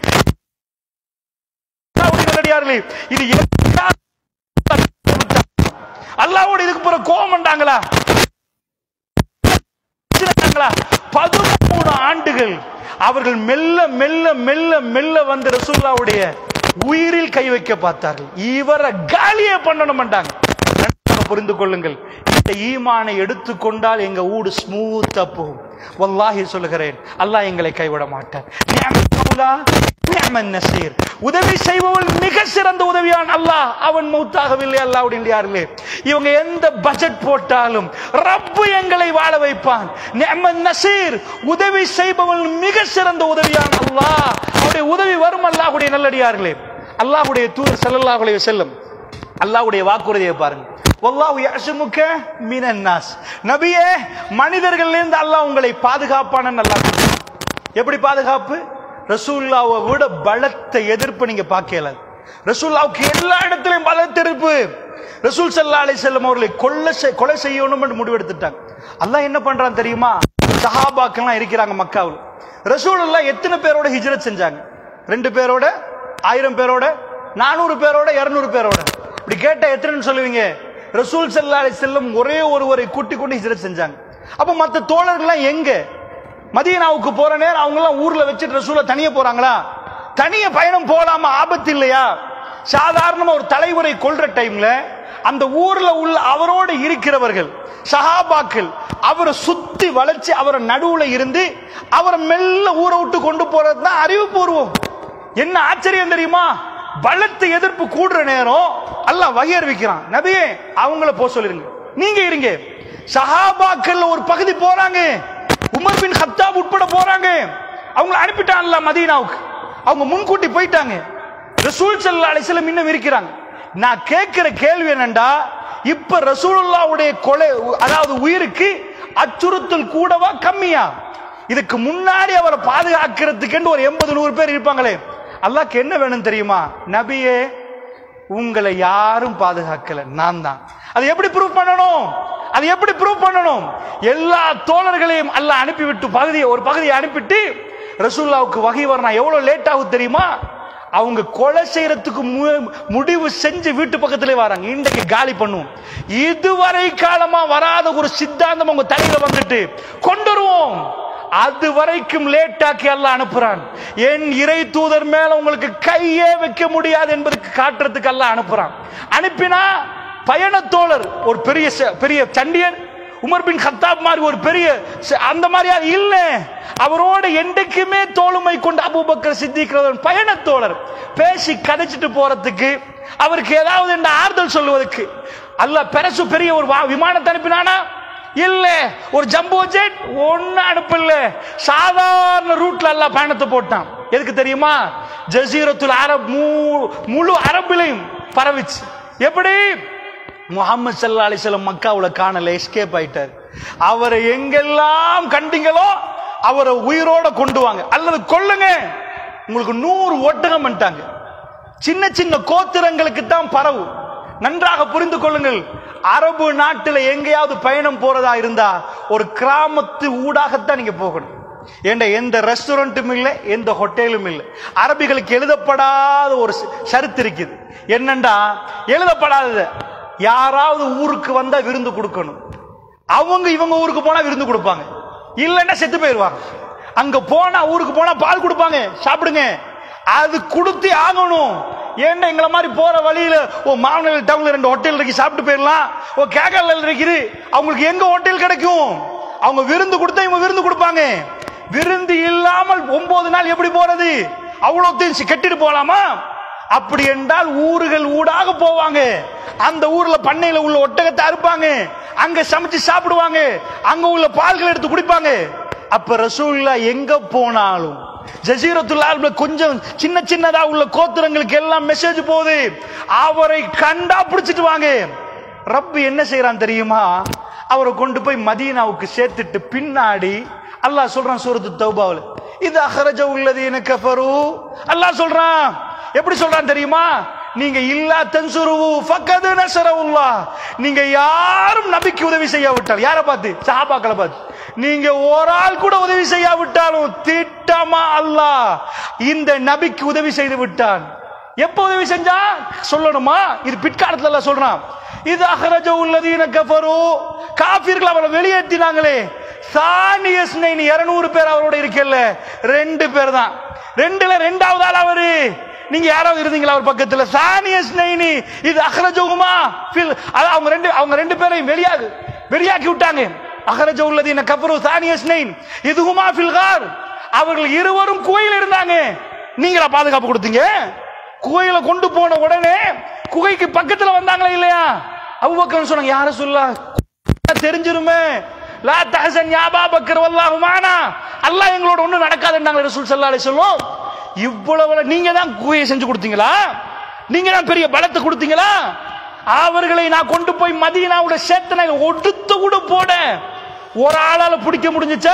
அல்லாஹ்வுடைய நல்லடியார்களே, இது எத்தனை அல்லாவோட இதுக்கு பிறகு கோபம் பண்ணாங்களா பதிமூணு ஆண்டுகள் அவர்கள் மெல்ல மெல்ல மெல்ல மெல்ல வந்து ரசூல்லாவுடைய உயிரில் கை வைக்க பார்த்தார்கள் இவரை காலியே பண்ணணும்ட்டாங்க நன்றாக புரிந்து கொள்ளுங்கள் இந்த ஈமானை எடுத்துக்கொண்டால் எங்க ஊடு ஸ்மூத்தா போகும் வல்லாஹி சொல்லுகிறேன் அல்லாஹ் எங்களை கைவிட மாட்டார் நிஅமல் மௌலா, நிஅமன் நசீர். உதவி செய்பவன் மிக சிறந்த உதவியான் அல்லாஹ் அவன் மௌத்தாகவில்லை அல்லாவுடைய இவங்க எந்த பட்ஜெட் போட்டாலும் ரப்பு எங்களை வாழ வைப்பான் நிஅமன் நசீர் உதவி செய்பவன் மிக சிறந்த உதவியான் அல்லாஹ் அவருடைய உதவி வரும் அல்லாஹ்வுடைய நல்லடியார்களே அல்லாஹ்வுடைய தூதர் ஸல்லல்லாஹு அலைஹி வஸல்லம் அல்லாஹ்வுடைய வாக்குறுதியை பாருங்க வல்லாஹு யஅஸமுக மினன் நாஸ் நபியே மனிதர்கள்ல இருந்து அல்லாஹ் உங்களை பாதுகாப்பானன்னு அல்லாஹ் சொல்றான். எப்படி பாதுகாப்பு ரசூல்லாவை விட பலத்த எதிர்ப்பு நீங்க பார்க்கல ரசூல்லாவுக்கு எல்லா இடத்திலும் பலத்த எதிர்ப்பு ரசூல் ஸல்லல்லாஹு அலைஹி வஸல்லம் அவர்களை கொல்ல செய்- கொலை செய்யணும் என்று முடிவெடுத்துட்டாங்க அல்லாஹ் என்ன பண்றான் தெரியுமா சஹாபாக்கெல்லாம் இருக்கிறாங்க மக்காவில் ரசூல் எத்தனை பேரோட ஹிஜ்ரத் செஞ்சாங்க ரெண்டு பேரோட ஆயிரம் பேரோட நானூறு பேரோட இருநூறு பேரோட இப்படி கேட்டா எத்தனைன்னு சொல்லுவீங்க ரசூல் ஸல்லல்லாஹு அலைஹி வஸல்லம் ஒரே ஒருவரை கூட்டி கொண்டு ஹிஜ்ரத் செஞ்சாங்க அப்ப மத்த தோழர்கள்லாம் எங்க மதீனாவுக்கு போற நேரம் அவங்க எல்லாம் ஊர்ல வச்சுட்டு ரசூல தனியே போறாங்களா தனிய பயணம் போலாமா ஆபத்து இல்லையா சாதாரணமா ஒரு தலைவரை கொல்ற டைம்ல அந்த ஊர்ல உள்ள அவரோடு இருக்கிறவர்கள் சஹாபாக்கள் அவரை சுத்தி வளைச்சு அவரை நடுவுல இருந்து அவரை மெல்ல ஊரை விட்டு கொண்டு போறது தான் அறிவுபூர்வம் என்ன ஆச்சரியம் தெரியுமா பலத்த எதிர்ப்பு கூடுற நேரம் அல்லாஹ் வகை அறிவிக்கிறான் நபியே அவங்கள போக சொல்லிருங்க நீங்க இருங்க சஹாபாக்கள் ஒரு பகுதி போறாங்க உமர் பின் ஹத்தாப் உட்பட போறாங்க அவங்கள அனுப்பிட்டான்ல மதீனாவுக்கு அவங்க முன்கூட்டி போயிட்டாங்க ரசூல் ஸல்லல்லாஹு அலைஹி வஸல்லம் இன்னும் இருக்கிறாங்க நான் கேட்கிற கேள்வி என்னண்டா இப்ப ரசூலுல்லாஹ்வுடைய கொலை அதாவது உயிருக்கு அச்சுறுத்தல் கூடவா கம்மியா இதுக்கு முன்னாடி அவரை பாதுகாக்கிறதுக்கு ஒரு எண்பது நூறு பேர் இருப்பாங்களே அல்லாஹ்க்கு என்ன வேணும் தெரியுமா நபியே உங்களை யாரும் பாதுகாக்கல நான் தான் அது எப்படி ப்ரூவ் பண்ணணும் அது எப்படி ப்ரூவ் பண்ணணும் எல்லா தோழர்களையும் அல்லாஹ் அனுப்பிவிட்டு பகுதியை ஒரு பகுதியை அனுப்பிட்டு ரசூல்லாவுக்கு வகை வரணும் எவ்வளவு லேட் ஆகும் தெரியுமா அவங்க கொலை செய்யறதுக்கு மு- முடிவு செஞ்சு வீட்டு பக்கத்திலே வராங்க இன்றைக்கு காலி பண்ணுவோம் இதுவரை காலமா வராத ஒரு சித்தாந்தம் உங்க தலையில வந்துட்டு கொண்டு வருவோம் அது வரைக்கும் லேட் ஆக்கி அல்லாஹ் அனுப்புறான் என் இறை தூதர் மேல உங்களுக்கு கையே வைக்க முடியாது என்பதற்கு காட்டுறதுக்கு அல்லாஹ் அனுப்புறான் அனுப்பினா பயணத்தோழர் ஒரு பெரிய ச- பெரிய சண்டியர் உமர் பின் கத்தாப் மாதிரி ஒரு பெரிய ச- அந்த மாதிரி யாரும் இல்ல அவரோட என்றைக்குமே தோளுமை கொண்டு அபூபக்கர் சித்திக்கிறவன் பயணத்தோழர் பேசி கதைச்சிட்டு போறதுக்கு அவருக்கு ஏதாவது என்ற ஆறுதல் சொல்லுவதற்கு அல்லாஹ் பெருசு பெரிய ஒரு வா- விமானத்தை அனுப்பினானா இல்ல ஒரு ஜம்போ ஜெட் ஒன்னு அனுப்பல சாதாரண ரூட்ல எல்லாம் பயணத்தை போட்டான் எதுக்கு தெரியுமா ஜசீரத்துல் அரப் மு- முழு அரபிலையும் பரவிச்சு எப்படி முகமது சல்லா அலிசல்லம் மக்காவுல காணல எஸ்கேப் ஆயிட்டார் அவரை எங்கெல்லாம் கண்டீங்களோ அவரை உயிரோட கொண்டு வாங்க அல்லது கொல்லுங்க உங்களுக்கு நூறு ஒட்டகம் பண்ணிட்டாங்க சின்ன சின்ன கோத்திரங்களுக்கு தான் பரவும் நன்றாக புரிந்து கொள்ளுங்கள் அரபு நாட்டில் எங்கேயாவது பயணம் போறதா இருந்தா ஒரு கிராமத்து ஊடாகத்தான் நீங்க போகணும் ஏண்ட எந்த ரெஸ்டாரண்ட்டும் இல்லை எந்த ஹோட்டலும் இல்லை அரபிகளுக்கு எழுதப்படாத ஒரு ச- ஷரத்து இருக்குது என்னண்டா எழுதப்படாதது யாராவது ஊருக்கு வந்தா விருந்து கொடுக்கணும் அவங்க இவங்க ஊருக்கு போனா விருந்து கொடுப்பாங்க இல்லைன்னா செத்து போயிருவாங்க அங்க போனா ஊருக்கு போனா பால் கொடுப்பாங்க சாப்பிடுங்க அது கொடுத்தே ஆகணும் ஏன்டா எங்களை மாதிரி போற வழியில ஓ மாவனல் டவுன்ல ரெண்டு ஹோட்டல் இருக்கு சாப்பிட்டு போயிடலாம் ஓ கேகல்ல இருக்குது அவங்களுக்கு எங்க ஹோட்டல் கிடைக்கும் அவங்க விருந்து கொடுத்தா இவங்க விருந்து கொடுப்பாங்க விருந்து இல்லாமல் ஒன்பது நாள் எப்படி போறது அவ்வளோத்தையும் கெட்டிட்டு போலாமா அப்படி என்றால் ஊர்கள் ஊடாக போவாங்க அந்த ஊர்ல பண்ணையில உள்ள ஒட்டகத்தை அறுப்பாங்க அங்க சமைச்சு சாப்பிடுவாங்க அங்க உள்ள பால்கள் எடுத்து குடிப்பாங்க அப்ப ரசூல்லா எங்க போனாலும் ஜசீரத்துல் அர்ப்ல கொஞ்சம் சின்ன சின்னதா உள்ள கோத்திரங்களுக்கு எல்லாம் மெசேஜ் போகுது அவரை கண்டா பிடிச்சிட்டு வாங்க ரப்பு என்ன செய்யறான் தெரியுமா அவரை கொண்டு போய் மதீனாவுக்கு சேர்த்துட்டு பின்னாடி அல்லாஹ் சொல்றான் சூரத்து தௌபாவில் இது அஹரஜ உள்ளதீன கஃபரு அல்லாஹ் சொல்றான் எப்படி சொல்றான் தெரியுமா நீங்க இல்லா தன்சுருவு ஃபக்கது நஸரவுல்லாஹ் நீங்க யாரும் நபிக்கு உதவி செய்யாவிட்டால் யாரை பார்த்து சஹாபாக்களை பார்த்து நீங்க ஒரு ஆள் கூட உதவி செய்யாவிட்டாலும் திட்டமா அல்லாஹ் இந்த நபிக்கு உதவி செய்து விட்டான் எப்ப உதவி செஞ்சா சொல்லணுமா இது பிற்காலத்துல எல்லாம் சொல்றான் இது அஹரஜ உள்ளதீன கஃபரு காஃபிர்கள் அவரை வெளியேற்றினாங்களே சானியஸ்னைன் இருநூறு பேர் அவரோட இருக்கல ரெண்டு பேர் தான் ரெண்டுல ரெண்டாவது ஆள் அவரு நீங்க யாராவது இருந்தீங்களா அவர் பக்கத்துல சானியஸ் நைனி இது அஹ்ரஜுகுமா ஃபில் அது அவங்க ரெண்டு அவங்க ரெண்டு பேரையும் வெளியாது வெளியாக்கி விட்டாங்க அஹ்ரஜ உள்ளதீன கஃபரு சானியஸ் நைன் இதுகுமா ஃபில் கார் அவர்கள் இருவரும் குகையில் இருந்தாங்க நீங்களா பாதுகாப்பு கொடுத்தீங்க குகையில கொண்டு போன உடனே குகைக்கு பக்கத்துல வந்தாங்களா இல்லையா அவ்வக்கர் சொன்னாங்க யார சொல்லா தெரிஞ்சிருமே லா தஹசன் யா அபா பக்கர் வல்லாஹு மானா அல்லாஹ் எங்களோட ஒண்ணும் நடக்காதுன்னாங்க ரசூல் ஸல்லல்லாஹு அலைஹி வஸல்லம் இவ்வளவு நீங்க தான் குகையை செஞ்சு கொடுத்தீங்களா நீங்க தான் பெரிய பலத்தை கொடுத்தீங்களா அவர்களை நான் கொண்டு போய் மதீனாவோட சேத்தனை ஒடுத்து கூட போட ஒரு ஆளால பிடிக்க முடிஞ்சுச்சா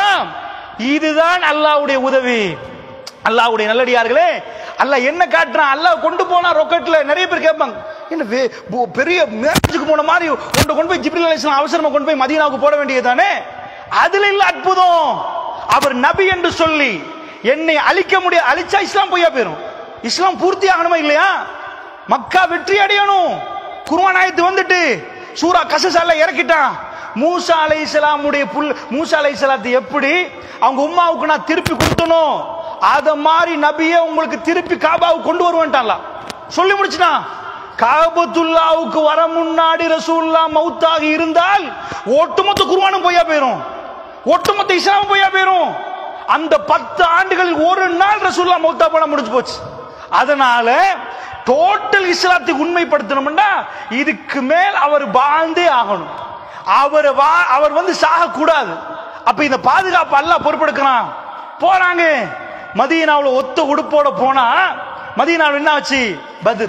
இதுதான் அல்லாஹ்வுடைய உதவி அல்லாஹ்வுடைய நல்லடியார்களே அல்லாஹ் என்ன காட்டுறான் அல்லாஹ் கொண்டு போனா ராக்கெட்ல நிறைய பேர் கேட்பாங்க என்ன வே- பு- பெரிய மேட்சுக்கு போன மாதிரி கொண்டு கொண்டு போய் ஜிப்ரில் அலைஹிஸ்ஸலாம் அவசரமா கொண்டு போய் மதீனாவுக்கு போட வேண்டியதுதானே அதுல இல்ல அற்புதம் அவர் நபி என்று சொல்லி என்னை அழிக்க முடிய அழிச்சா இஸ்லாம் பொய்யா போயிரும் இஸ்லாம் பூர்த்தி ஆகணுமா இல்லையா மக்கா வெற்றி அடையணும் குர்ஆன் ஆயத்து வந்துட்டு சூரா கசசால இறக்கிட்டான் மூசா அலைஹிஸ்ஸலாமுடைய புல் மூசா அலைஹிஸ்ஸலாத்தை எப்படி அவங்க உம்மாவுக்கு நான் திருப்பி கொடுத்தனும் அத மாதிரி நபியே உங்களுக்கு திருப்பி காபாவுக்கு கொண்டு வருவேன்ட்டான்ல சொல்லி முடிச்சுட்டான் காபத்துல்லாவுக்கு வர முன்னாடி ரசூல்லா மௌத்தாகி இருந்தால் ஒட்டுமொத்த குர்ஆனும் பொய்யா போயிரும் ஒட்டுமொத்த இஸ்லாமும் பொய்யா போயிரும் அந்த பத்து ஆண்டுகளில் ஒரு நாள் ரசூல்லா மௌத்தா போன முடிஞ்சு போச்சு அதனால டோட்டல் இஸ்லாத்துக்கு உண்மைப்படுத்தணும்னா இதுக்கு மேல் அவர் வாழ்ந்தே ஆகணும் அவர் வா- அவர் வந்து சாக கூடாது அப்ப இந்த பாதுகாப்பு அல்லாஹ் பொறுப்பெடுக்கிறான் போறாங்க மதீனாவுல ஒத்த உடுப்போட போனா மதீனாவில் என்ன ஆச்சு பத்ர்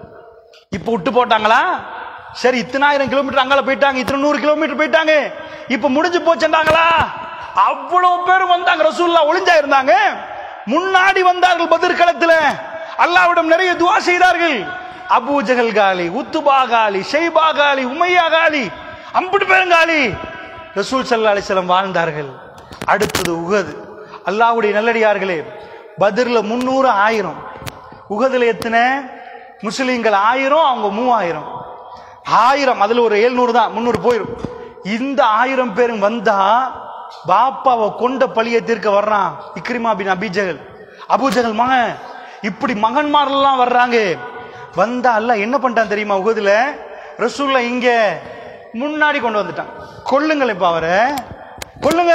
இப்ப விட்டு போட்டாங்களா சரி இத்தனாயிரம் கிலோமீட்டர் அங்கால போயிட்டாங்க இத்தனை நூறு கிலோமீட்டர் போயிட்டாங்க இப்ப முடிஞ்சு போச்சுட்டாங்களா அவ்வளவு பேர் வந்தாங்க ரசூல்லா ஒளிஞ்சா இருந்தாங்க முன்னாடி வந்தார்கள் பதிர் களத்துல அல்லாவிடம் நிறைய துவா செய்தார்கள் அபூ ஜஹல் காலி உத்துபா காலி ஷெய்பா காலி உமையா காலி அம்பிட்டு பேரும் காலி ரசூல் சல்லா அலிஸ்லாம் வாழ்ந்தார்கள் அடுத்தது உகது அல்லாஹ்வுடைய நல்லடியார்களே பத்ர்ல முன்னூறு ஆயிரம் உகதுல எத்தனை முஸ்லீம்கள் ஆயிரம் அவங்க மூவாயிரம் ஆயிரம் அதுல ஒரு எழுநூறு தான் முன்னூறு போயிடும் இந்த ஆயிரம் பேரும் வந்தா பாப்பாவை கொண்ட பழியை தீர்க்க வர்றான் இக்ரிமா பின் அபிஜகல் அபூஜகல் மகன் இப்படி மகன்மாரெல்லாம் வர்றாங்க வந்தா அல்லாஹ் என்ன பண்ணிட்டான் தெரியுமா உகதுல ரசூல்லா இங்க முன்னாடி கொண்டு வந்துட்டான் கொல்லுங்கள் இப்ப அவரை கொல்லுங்க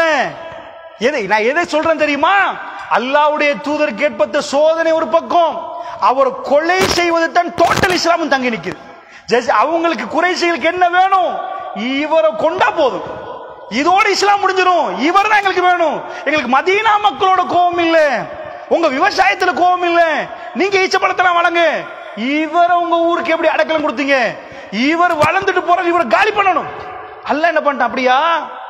எதை நான் எதை சொல்றேன் தெரியுமா அல்லாஹ்வுடைய தூதர் கேட்பத்த சோதனை ஒரு பக்கம் அவர் கொலை செய்வது தான் டோட்டல் இஸ்லாமும் தங்கி நிக்குது ஜஸ்ட் அவங்களுக்கு குறைசிகளுக்கு என்ன வேணும் இவரை கொண்டா போதும் இதோட இஸ்லாம் முடிஞ்சிரும் இவர் தான் எங்களுக்கு வேணும் எங்களுக்கு மதீனா மக்களோட கோபம் இல்ல உங்க விவசாயத்துல கோபம் இல்ல நீங்க ஈச்சப்பழத்தெல்லாம் வழங்க இவரை உங்க ஊருக்கு எப்படி அடக்கலம் கொடுத்தீங்க இவர் வளர்ந்துட்டு போறது இவரை காலி பண்ணணும் அல்ல என்ன பண்ணிட்டான் அப்படியா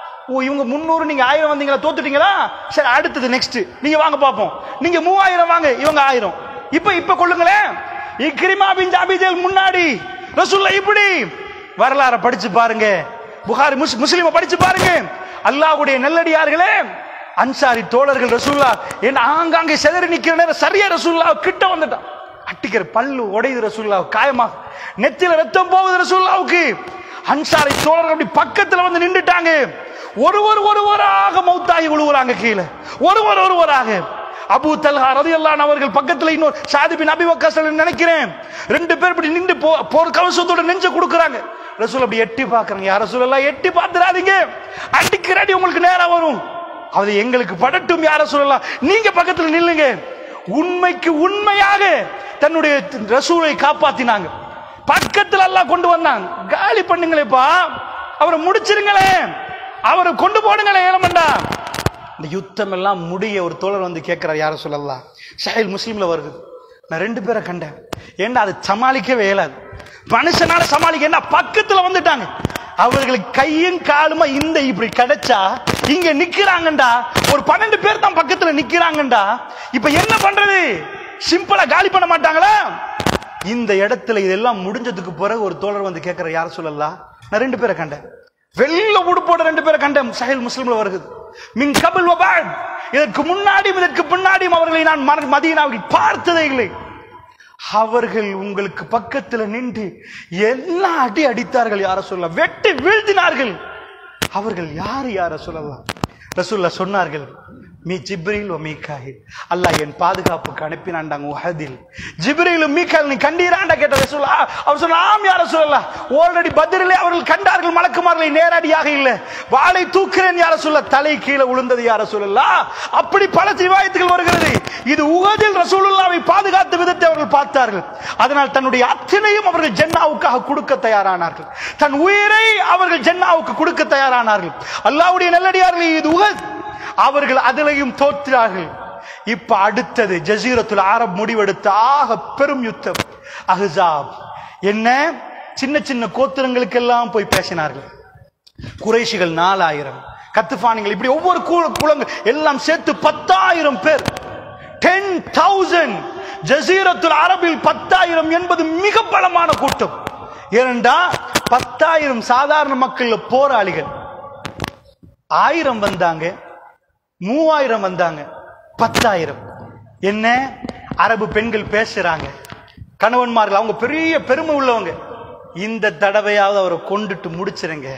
ஓ இவங்க முந்நூறு நீங்க ஆயிரம் வந்தீங்களா தோத்துட்டீங்களா சரி அடுத்தது நெக்ஸ்ட் நீங்க வாங்க பாப்போம் நீங்க மூவாயிரம் வாங்க இவங்க ஆயிரம் இப்ப இப்ப கொள்ளுங்களேன் இக்ரிமா பின் ஜாபிஜல் முன்னாடி ரசூல்லா இப்படி வரலாறை படிச்சு பாருங்க புகாரி முஸ் முஸ்லிம படிச்சு பாருங்க அல்லாஹ்வுடைய நல்லடியார்களே அன்சாரி தோழர்கள் ரசூல்லா என்ன ஆங்காங்கே செதறி நிக்கிற நேரம் சரியா ரசூல்லா கிட்ட வந்துட்டான் அட்டிக்கிற பல்லு உடையுது ரசூல்லா காயமா நெத்தில ரத்தம் போகுது ரசூல்லாவுக்கு அன்சாரி தோழர்கள் அப்படி பக்கத்துல வந்து நின்றுட்டாங்க ஒருவர் ஒருவராக மௌத்தாகி விழுவுறாங்க கீழே ஒருவர் ஒருவராக அபூ தல்ஹா ரலியல்லாஹு அவர்கள் பக்கத்துல இன்னொரு சாதி பின் அபி வக்காஸ் நினைக்கிறேன் ரெண்டு பேர் இப்படி நின்று போ போர் கவசத்தோட நெஞ்ச கொடுக்குறாங்க ரசூல் அப்படி எட்டி பார்க்கறாங்க யார் ரசூல் எல்லாம் எட்டி பார்த்துறாதீங்க அடிக்கிற அடி உங்களுக்கு நேரா வரும் அது எங்களுக்கு படட்டும் யார சொல்லலாம் நீங்க பக்கத்துல நில்லுங்க உண்மைக்கு உண்மையாக தன்னுடைய ரசூலை காப்பாத்தினாங்க பக்கத்துல எல்லாம் கொண்டு வந்தாங்க காலி பண்ணுங்களேப்பா அவரை முடிச்சிருங்களேன் அவரை கொண்டு போடுங்களேன் ஏலமண்டா இந்த யுத்தம் எல்லாம் முடிய ஒரு தோழர் வந்து கேட்கிறார் யார சொல்லலாம் சஹில் முஸ்லீம்ல வருது நான் ரெண்டு பேரை கண்டேன் ஏன்னா அது சமாளிக்கவே இயலாது மனுஷனால சமாளிக்க என்ன பக்கத்துல வந்துட்டாங்க அவர்களுக்கு கையும் காலுமா இந்த இப்படி கிடைச்சா இங்க நிக்கிறாங்கண்டா ஒரு பன்னெண்டு பேர் தான் பக்கத்துல நிக்கிறாங்கண்டா இப்ப என்ன பண்றது சிம்பிளா காலி பண்ண மாட்டாங்களா இந்த இடத்துல இதெல்லாம் முடிஞ்சதுக்கு பிறகு ஒரு தோழர் வந்து கேட்கிற யார சொல்லலாம் நான் ரெண்டு பேரை கண்டேன் வெள்ள உடுப்போட ரெண்டு பேரை கண்டேன் சஹில் முஸ்லிம்ல வருகுது மின் கபில் வபாத் இதற்கு முன்னாடியும் இதற்கு பின்னாடியும் அவர்களை நான் மன- மதீனாவில் பார்த்ததே இல்லை அவர்கள் உங்களுக்கு பக்கத்துல நின்று எல்லா அடி அடித்தார்கள் யார சொல்ல வெட்டி வீழ்த்தினார்கள் அவர்கள் யார் யார சொல்லலாம் ரசூல்லா சொன்னார்கள் மீ ஜிப்ரீல் ஓ மீகாயில் அல்லாஹ் என் பாதுகாப்புக்கு அனுப்பினாண்டாங்க உஹதில் ஜிப்ரீலும் மீகாயில் நீ கண்டீராண்டா கேட்ட ரசூலா அவர் சொன்ன ஆம் யார சொல்லலாம் ஆல்ரெடி பத்ரிலே அவர்கள் கண்டார்கள் மலக்குமார்களை நேரடியாக இல்ல வாளை தூக்கிறேன் யார சொல்ல தலை கீழே விழுந்தது யார சொல்லலாம் அப்படி பல ரிவாயத்துகள் வருகிறது இது உகதில் ரசூலுல்லாவை பாதுகாத்த விதத்தை அவர்கள் பார்த்தார்கள் அதனால் தன்னுடைய அத்தனையும் அவர்கள் ஜென்னாவுக்காக கொடுக்க தயாரானார்கள் தன் உயிரை அவர்கள் ஜென்னாவுக்கு கொடுக்க தயாரானார்கள் அல்லாஹ்வுடைய நல்லடியார்கள் இது உகத் அவர்கள் அதிலையும் தோற்றார்கள் இப்ப அடுத்தது ஜசீரத்துல் அரப் முடிவெடுத்த ஆக பெரும் யுத்தம் அஹ்ஸாப் என்ன சின்ன சின்ன கோத்திரங்களுக்கெல்லாம் போய் பேசினார்கள் குறைஷிகள் நாலாயிரம் கத்துஃபானிகள் இப்படி ஒவ்வொரு கூ- குலங்கள் எல்லாம் சேர்த்து பத்தாயிரம் பேர் டென் தௌசண்ட் ஜசீரத்துல் அரபில் பத்தாயிரம் என்பது மிக பலமான கூட்டம் ஏனென்றா பத்தாயிரம் சாதாரண மக்கள் போராளிகள் ஆயிரம் வந்தாங்க மூவாயிரம் வந்தாங்க பத்தாயிரம் என்ன அரபு பெண்கள் பேசுறாங்க கணவன்மார்கள் அவங்க பெரிய பெருமை உள்ளவங்க இந்த தடவையாவது அவரை கொண்டுட்டு முடிச்சிருங்க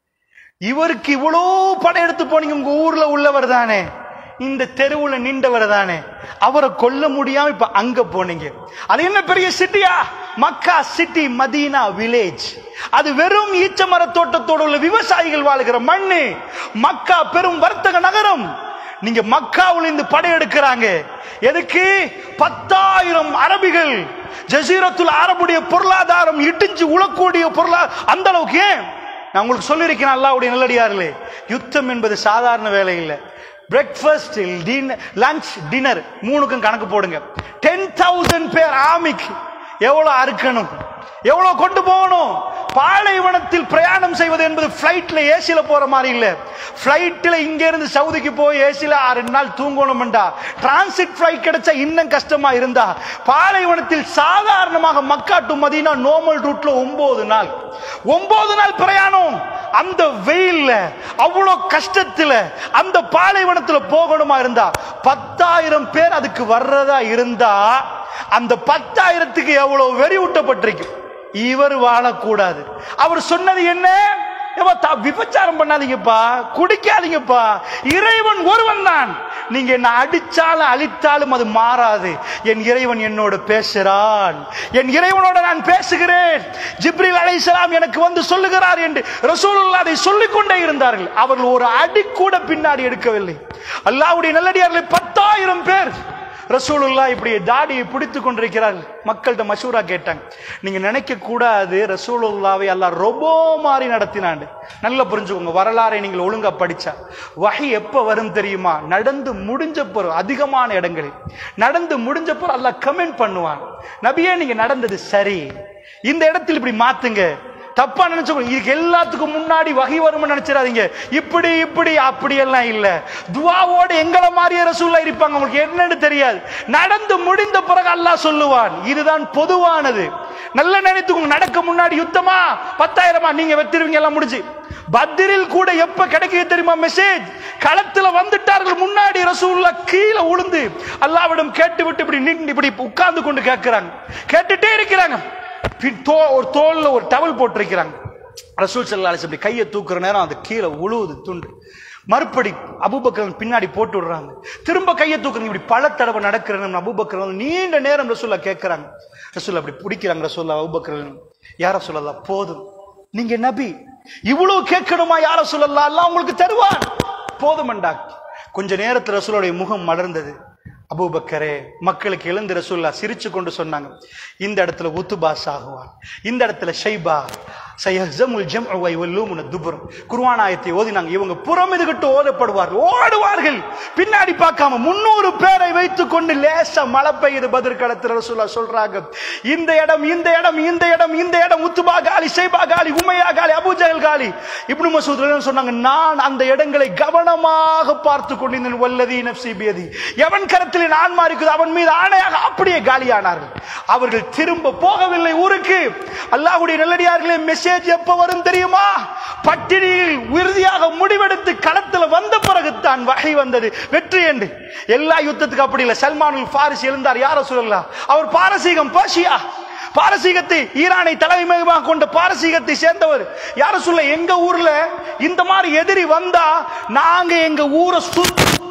இவருக்கு இவ்வளோ படையெடுத்து போனீங்க உங்க ஊர்ல உள்ளவர் தானே இந்த தெருவுல நின்றவர் தானே அவரை கொல்ல முடியாம இப்ப அங்க போனீங்க அது என்ன பெரிய சிட்டியா மக்கா சிட்டி மதீனா வில்லேஜ் அது வெறும் ஈச்ச மரத் தோட்டத்தோடு உள்ள விவசாயிகள் வாழுகிற மண்ணு மக்கா பெரும் வர்த்தக நகரம் நீங்க மக்காவுல இருந்து படையெடுக்கிறாங்க எதுக்கு பத்தாயிரம் அரபிகள் ஜசீரத்துல் அரபுடைய பொருளாதாரம் இடிஞ்சு உழக்கூடிய பொருளா அந்த அளவுக்கு ஏன் நான் உங்களுக்கு சொல்லியிருக்கிறேன் அல்லாவுடைய நல்லடியார்களே யுத்தம் என்பது சாதாரண வேலை இல்லை பிரேக்ஃபாஸ்ட் லஞ்ச் டின்னர் மூணுக்கும் கணக்கு போடுங்க டென் தௌசண்ட் பேர் ஆமிக்கு எவ்வளவு அறுக்கணும் எவ்வளவு கொண்டு போகணும் பாலைவனத்தில் பிரயாணம் செய்வது என்பது பிளைட்ல ஏசில போற மாதிரி இல்ல பிளைட்ல இங்க இருந்து சவுதிக்கு போய் ஏசில ரெண்டு நாள் தூங்கணும்டா டிரான்சிட் பிளைட் கிடைச்சா இன்னும் கஷ்டமா இருந்தா பாலைவனத்தில் சாதாரணமாக மக்கா டு மதீனா நோமல் ரூட்ல ஒன்பது நாள் ஒன்பது நாள் பிரயாணம் அந்த வெயில்ல அவ்வளவு கஷ்டத்துல அந்த பாலைவனத்துல போகணுமா இருந்தா பத்தாயிரம் பேர் அதுக்கு வர்றதா இருந்தா அந்த பத்தாயிரத்துக்கு எவ்வளவு வெறி ஊட்டப்பட்டிருக்கு இவர் வாழக்கூடாது அவர் சொன்னது என்ன ஏப்பா, த- விபச்சாரம் பண்ணாதீங்கப்பா குடிக்காதீங்கப்பா இறைவன் ஒருவன் தான் நீங்க என்ன அடிச்சாலும் அழித்தாலும் அது மாறாது என் இறைவன் என்னோட பேசுறான் என் இறைவனோட நான் பேசுகிறேன் ஜிப்ரீல் அலைஹிஸ்ஸலாம் எனக்கு வந்து சொல்லுகிறார் என்று ரசூலுல்லாஹ் அதை சொல்லிக் கொண்டே இருந்தார்கள் அவர்கள் ஒரு அடி கூட பின்னாடி எடுக்கவில்லை அல்லாஹ்வுடைய நல்லடியார்களை பத்தாயிரம் பேர் ரசூலுல்லா இப்படி தாடியை பிடித்து கொண்டிருக்கிறார்கள் மக்கள்கிட்ட மஷூரா கேட்டாங்க நீங்க நினைக்க கூடாது ரசூலுல்லாவை அல்லாஹ் ரொபோ மாதிரி நடத்தினாண்டு நல்லா புரிஞ்சுக்கோங்க வரலாறை நீங்கள் ஒழுங்கா படிச்சா வகை எப்ப வரும் தெரியுமா நடந்து முடிஞ்ச பிறகு அதிகமான இடங்களில் நடந்து முடிஞ்ச பிறகு அல்லாஹ் கமெண்ட் பண்ணுவான் நபியே நீங்க நடந்தது சரி இந்த இடத்தில் இப்படி மாத்துங்க தப்பா நினைச்சுக்கோ இதுக்கு எல்லாத்துக்கும் முன்னாடி வகை வரும்னு நினைச்சிடாதீங்க இப்படி இப்படி அப்படி எல்லாம் இல்ல துவாவோடு எங்களை மாதிரியே ரசூல்லா இருப்பாங்க உங்களுக்கு என்னன்னு தெரியாது நடந்து முடிந்த பிறகு அல்லாஹ் சொல்லுவான் இதுதான் பொதுவானது நல்லா நினைத்துக்கோங்க நடக்க முன்னாடி யுத்தமா பத்தாயிரமா நீங்க வெத்திருவீங்க எல்லாம் முடிஞ்சு பத்திரில் கூட எப்ப கிடைக்குது தெரியுமா மெசேஜ் களத்துல வந்துட்டார்கள் முன்னாடி ரசூல்லா கீழே உளுந்து அல்லாவிடம் கேட்டு விட்டு இப்படி நின்று இப்படி உட்கார்ந்து கொண்டு கேட்கிறாங்க கேட்டுட்டே இருக்கிறாங்க பின் தோ ஒரு தோல்ல ஒரு டவல் போட்டிருக்கிறாங்க ரசூல் சல்லா அலிஸ் அப்படி கையை தூக்குற நேரம் அது கீழே உழுவுது துண்டு மறுபடி அபூபக்கர் பின்னாடி போட்டு விடுறாங்க திரும்ப கையை தூக்குறாங்க இப்படி பல தடவை நடக்கிற அபூபக்கர் வந்து நீண்ட நேரம் ரசூல்லா கேட்கறாங்க ரசூல் அப்படி பிடிக்கிறாங்க ரசூல்லா அபூபக்கர் யார சொல்லலாம் போதும் நீங்க நபி இவ்வளவு கேட்கணுமா யார சொல்லலாம் அல்லாஹ் உங்களுக்கு தருவான் போதுமண்டா கொஞ்ச நேரத்துல ரசூலுடைய முகம் மலர்ந்தது அபூபக்கரே மக்களுக்கு எழுந்து ரசூல்லா சிரிச்சு கொண்டு சொன்னாங்க இந்த இடத்துல உத்துபா சாகுவான் இந்த இடத்துல ஷைபா சயஹ்ஸமுல் ஜம்உ வ யுவல்லூமுன துபுரம் குர்ஆன் ஆயத்தை ஓதினாங்க இவங்க புறம் இதுகிட்டு ஓதப்படுவார்கள் ஓடுவார்கள் பின்னாடி பார்க்காம முன்னூறு பேரை வைத்துக் கொண்டு லேசா மழை பெய்யுது பதிர் களத்துல ரசூல்லா சொல்றாங்க இந்த இடம் இந்த இடம் இந்த இடம் இந்த இடம் உத்துபா காலி ஷைபா காலி உமையா காலி அபூஜஹல் காலி இப்னு மசூத் ரலியல்லாஹு சொன்னாங்க நான் அந்த இடங்களை கவனமாக பார்த்து கொண்டிருந்தேன் வல்லதி நப்சி பியதி எவன் கரத்தில் என் ஆன்மா இருக்குது அவன் மீது ஆணையாக அப்படியே காலியானார்கள் அவர்கள் திரும்ப போகவில்லை ஊருக்கு அல்லாஹ்வுடைய நல்லடியார்களே மெசேஜ் எப்ப வரும் தெரியுமா பட்டினியில் உறுதியாக முடிவெடுத்து களத்துல வந்த பிறகுதான் வகை வந்தது வெற்றி என்று எல்லா யுத்தத்துக்கு அப்படி இல்லை சல்மானுல் பாரிஸ் எழுந்தார் யார சொல்லலாம் அவர் பாரசீகம் பர்ஷியா பாரசீகத்தை ஈரானை தலைமையாக கொண்ட பாரசீகத்தை சேர்ந்தவர் யார சொல்ல எங்க ஊர்ல இந்த மாதிரி எதிரி வந்தா நாங்க எங்க ஊரை சுத்தி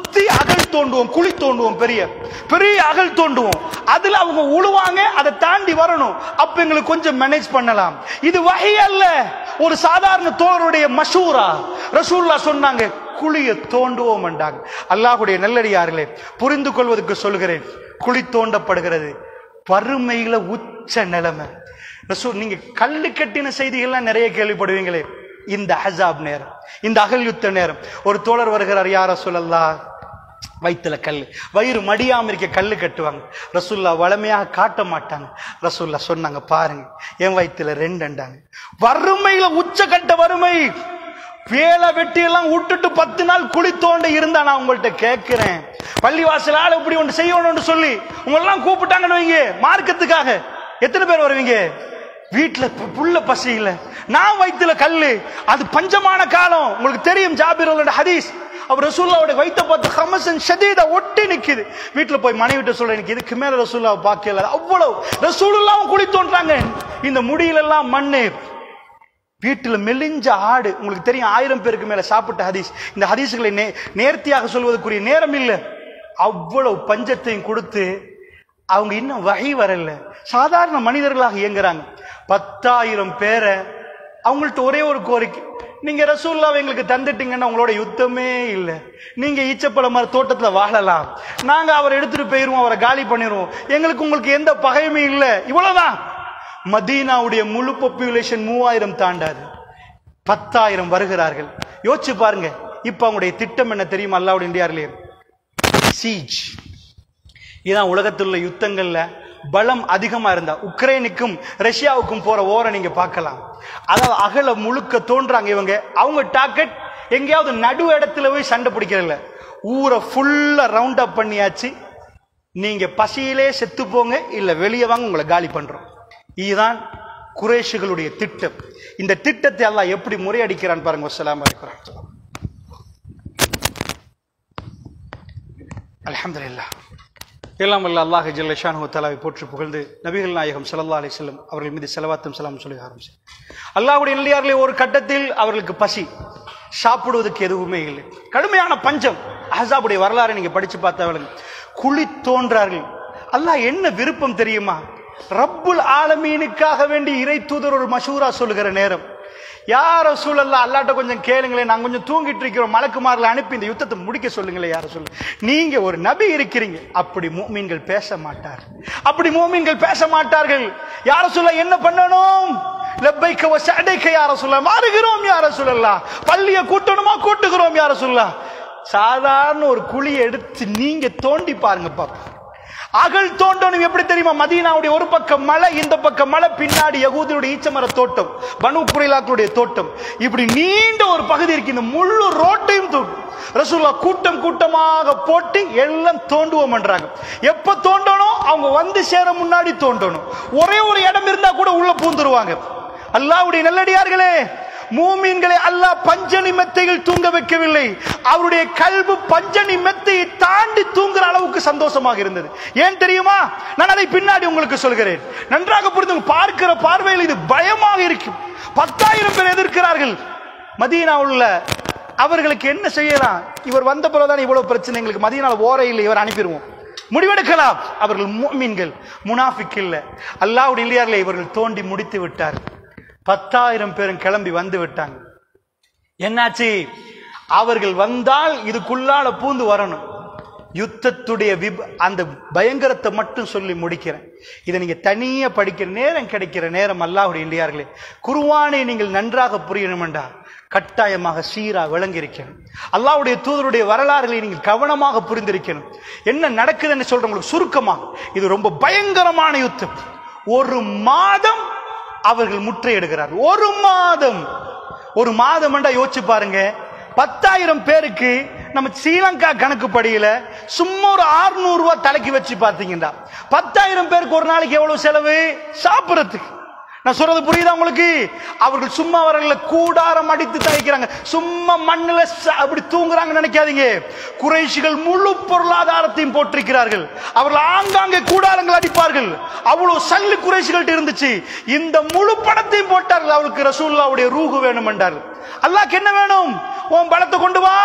சுத்தி அகல் தோண்டுவோம் குழி தோண்டுவோம் பெரிய பெரிய அகல் தோண்டுவோம் அதுல அவங்க உழுவாங்க அதை தாண்டி வரணும் அப்ப எங்களுக்கு கொஞ்சம் மேனேஜ் பண்ணலாம் இது வகை அல்ல ஒரு சாதாரண தோழருடைய மஷூரா ரசூல்லா சொன்னாங்க குழிய தோண்டுவோம் என்றாங்க அல்லாஹ்வுடைய நல்லடியார்களே புரிந்து கொள்வதற்கு சொல்கிறேன் குழி தோண்டப்படுகிறது வறுமையில உச்ச நிலைமை ரசூல் நீங்க கல்லு கட்டின செய்திகள்லாம் நிறைய கேள்விப்படுவீங்களே இந்த ஹசாப் நேரம் இந்த அகல் யுத்த நேரம் ஒரு தோழர் வருகிறார் யார சொல்லலாம் வயிற்றுல கல் வயிறு மடியாம இருக்க கல்லு கட்டுவாங்க ரசூல்லா வளமையாக காட்ட மாட்டாங்க ரசூல்லா சொன்னாங்க பாருங்க என் வயிற்றுல ரெண்டுண்டாங்க வறுமையில உச்சக்கட்ட வறுமை வேலை வெட்டி எல்லாம் விட்டுட்டு பத்து நாள் குழி தோண்ட இருந்தா நான் உங்கள்ட்ட கேட்கிறேன் பள்ளிவாசல் ஆள் இப்படி ஒன்று செய்யணும்னு சொல்லி உங்களெல்லாம் கூப்பிட்டாங்கன்னு வைங்க மார்க்கத்துக்காக எத்தனை பேர் வருவீங்க வீட்டுல பு- புள்ள பசி இல்ல நான் வயித்துல கல்லு அது பஞ்சமான காலம் உங்களுக்கு தெரியும் ஜாபிர் அவர்களோட ஹதீஸ் அவர் ரசூல்லாவோட வயித்த பார்த்து ஹமசன் ஷதீதா ஒட்டி நிக்குது வீட்டுல போய் மனைவிட்ட சொல்ல எனக்கு இதுக்கு மேல ரசூல்லாவை பார்க்கல அவ்வளவு ரசூலுல்லாவும் குழி தோன்றாங்க இந்த முடியில எல்லாம் மண்ணு வீட்டுல மெலிஞ்ச ஆடு உங்களுக்கு தெரியும் ஆயிரம் பேருக்கு மேல சாப்பிட்ட ஹதீஸ் இந்த ஹதீஸ்களை நே நேர்த்தியாக சொல்வதற்குரிய நேரம் இல்லை அவ்வளவு பஞ்சத்தையும் கொடுத்து அவங்க இன்னும் வகை வரல சாதாரண மனிதர்களாக இயங்குறாங்க பத்தாயிரம் பேரை அவங்கள்ட்ட ஒரே ஒரு கோரிக்கை நீங்க ரசூல்லாவை எங்களுக்கு தந்துட்டீங்கன்னா உங்களோட யுத்தமே இல்லை நீங்க ஈச்சப்பழ மாதிரி தோட்டத்துல வாழலாம் நாங்க அவரை எடுத்துட்டு போயிருவோம் அவரை காலி பண்ணிடுவோம் எங்களுக்கு உங்களுக்கு எந்த பகையுமே இல்லை இவ்வளவுதான் மதீனாவுடைய முழு பாப்புலேஷன் மூவாயிரம் தாண்டாது பத்தாயிரம் வருகிறார்கள் யோசிச்சு பாருங்க இப்ப அவங்களுடைய திட்டம் என்ன தெரியுமா அல்லாவுடைய இந்தியாரிலே சீஜ் இதான் உலகத்தில் உள்ள யுத்தங்கள்ல பலம் அதிகமா இருந்தா உக்ரைனுக்கும் ரஷ்யாவுக்கும் போற ஓரை நீங்க பார்க்கலாம் அதாவது அகல முழுக்க தோன்றாங்க இவங்க அவங்க டார்கெட் எங்கேயாவது நடு இடத்துல போய் சண்டை பிடிக்கிறதில்ல ஊரை ஃபுல்லா ரவுண்ட் அப் பண்ணியாச்சு நீங்க பசியிலே செத்து போங்க இல்ல வெளியே வாங்க உங்களை காலி பண்றோம் இதுதான் குறைஷிகளுடைய திட்டம் இந்த திட்டத்தை அல்லாஹ் எப்படி முறையடிக்கிறான் பாருங்க வசலாம் இருக்கிறான் அல்ஹம்துலில்லாஹ் எல்லாம் வல்ல அல்லாஹ் ஜல்ல ஷானு தலாவை போற்றி புகழ்ந்து நபிகள் நாயகம் ஸல்லல்லாஹு அலைஹி வஸல்லம் அவர்கள் மீது செலவாத்தும் சலாம் சொல்லி ஆரம்பிச்சு அல்லாஹ்வுடைய நல்லியார்களே ஒரு கட்டத்தில் அவர்களுக்கு பசி சாப்பிடுவதற்கு எதுவுமே இல்லை கடுமையான பஞ்சம் அஹஸாபுடைய வரலாறை நீங்க படிச்சு பார்த்தவளுங்க குழி தோன்றார்கள் அல்லாஹ் என்ன விருப்பம் தெரியுமா ரப்புல் ஆலமீனுக்காக வேண்டி இறை தூதர் ஒரு மஷூரா சொல்லுகிற நேரம் யார சூழல்ல அல்லாட்ட கொஞ்சம் கேளுங்களேன் நாங்க கொஞ்சம் தூங்கிட்டு இருக்கிறோம் மலக்குமாரில் அனுப்பி இந்த யுத்தத்தை முடிக்க சொல்லுங்களேன் யார சொல்லு நீங்க ஒரு நபி இருக்கிறீங்க அப்படி மூமீன்கள் பேச மாட்டார் அப்படி மூமீன்கள் பேச மாட்டார்கள் யார சொல்ல என்ன பண்ணணும் லப்பைக்க வசடைக்க யார சொல்ல மாறுகிறோம் யார சொல்லலாம் பள்ளிய கூட்டணுமா கூட்டுகிறோம் யார சொல்லலாம் சாதாரண ஒரு குழியை எடுத்து நீங்க தோண்டி பாருங்க பாப்பா அகல் தோண்டணும் எப்படி தெரியுமா மதீனாவுடைய ஒரு பக்கம் மலை இந்த பக்கம் மலை பின்னாடி யகூதியுடைய ஈச்சமர தோட்டம் பனு குறைலாக்களுடைய தோட்டம் இப்படி நீண்ட ஒரு பகுதி இருக்கு இந்த முழு ரோட்டையும் தோண்டும் ரசூல்லா கூட்டம் கூட்டமாக போட்டு எல்லாம் தோண்டுவோம் பண்றாங்க எப்ப தோண்டணும் அவங்க வந்து சேர முன்னாடி தோண்டணும் ஒரே ஒரு இடம் இருந்தா கூட உள்ள பூந்துருவாங்க அல்லாஹ்வுடைய நல்லடியார்களே மூமீன்களை அல்லாஹ் பஞ்சனி மெத்தையில் தூங்க வைக்கவில்லை அவருடைய கல்வி பஞ்சனி மெத்தையை தாண்டி தூங்குற அளவுக்கு சந்தோஷமாக இருந்தது ஏன் தெரியுமா நான் அதை பின்னாடி உங்களுக்கு சொல்கிறேன் நன்றாக புரிந்து பார்க்கிற பார்வையில் இது பயமாக இருக்கும் பத்தாயிரம் பேர் எதிர்க்கிறார்கள் மதீனாவில் உள்ள அவர்களுக்கு என்ன செய்யலாம் இவர் வந்த பிறகுதான் இவ்வளவு பிரச்சனை எங்களுக்கு மதியனால ஓர இல்லை இவர் அனுப்பிடுவோம் முடிவெடுக்கலாம் அவர்கள் மூமின்கள் முனாஃபிக் இல்ல அல்லாவுடைய இல்லையார்களே இவர்கள் தோண்டி முடித்து விட்டார் பத்தாயிரம் பேரும் கிளம்பி வந்து விட்டாங்க என்னாச்சு அவர்கள் வந்தால் இதுக்குள்ளால பூந்து வரணும் யுத்தத்துடைய விப அந்த பயங்கரத்தை மட்டும் சொல்லி முடிக்கிறேன் இதை நீங்க தனியா படிக்கிற நேரம் கிடைக்கிற நேரம் அல்லாஹுடைய இல்லையார்களே குருவானை நீங்கள் நன்றாக புரியணுமெண்டா கட்டாயமாக சீரா விளங்கியிருக்கணும் அல்லாஹ்வுடைய தூதருடைய வரலாறுகளை நீங்கள் கவனமாக புரிந்திருக்கணும் என்ன நடக்குதுன்னு சொல்றேன் உங்களுக்கு சுருக்கமாக இது ரொம்ப பயங்கரமான யுத்தம் ஒரு மாதம் அவர்கள் முற்றையிடுகிறார் ஒரு மாதம் ஒரு மாதம் யோசிச்சு பாருங்க பத்தாயிரம் பேருக்கு நம்ம ஸ்ரீலங்கா கணக்கு படியில சும்மா ஒரு 600 ரூபாய் தலைக்கு வச்சு பார்த்தீங்கன்னா பத்தாயிரம் பேருக்கு ஒரு நாளைக்கு எவ்வளவு செலவு சாப்பிடறதுக்கு நான் சொல்றது புரியுதா உங்களுக்கு அவர்கள் சும்மா வரல கூடாரம் அடித்து தவிக்கிறாங்க சும்மா மண்ணுல ச- அப்படி தூங்குறாங்க நினைக்காதீங்க குறைஷிகள் முழு பொருளாதாரத்தையும் போட்டிருக்கிறார்கள் அவர்கள் ஆங்காங்கே கூடாரங்கள் அடிப்பார்கள் அவ்வளவு சல்லு குறைஷிகள்ட்ட இருந்துச்சு இந்த முழு பணத்தையும் போட்டார்கள் அவளுக்கு ரசூல்லாவுடைய ரூகு வேணும் என்றார்கள் அல்லாஹ்க்கு என்ன வேணும் உன் பலத்தை கொண்டு வா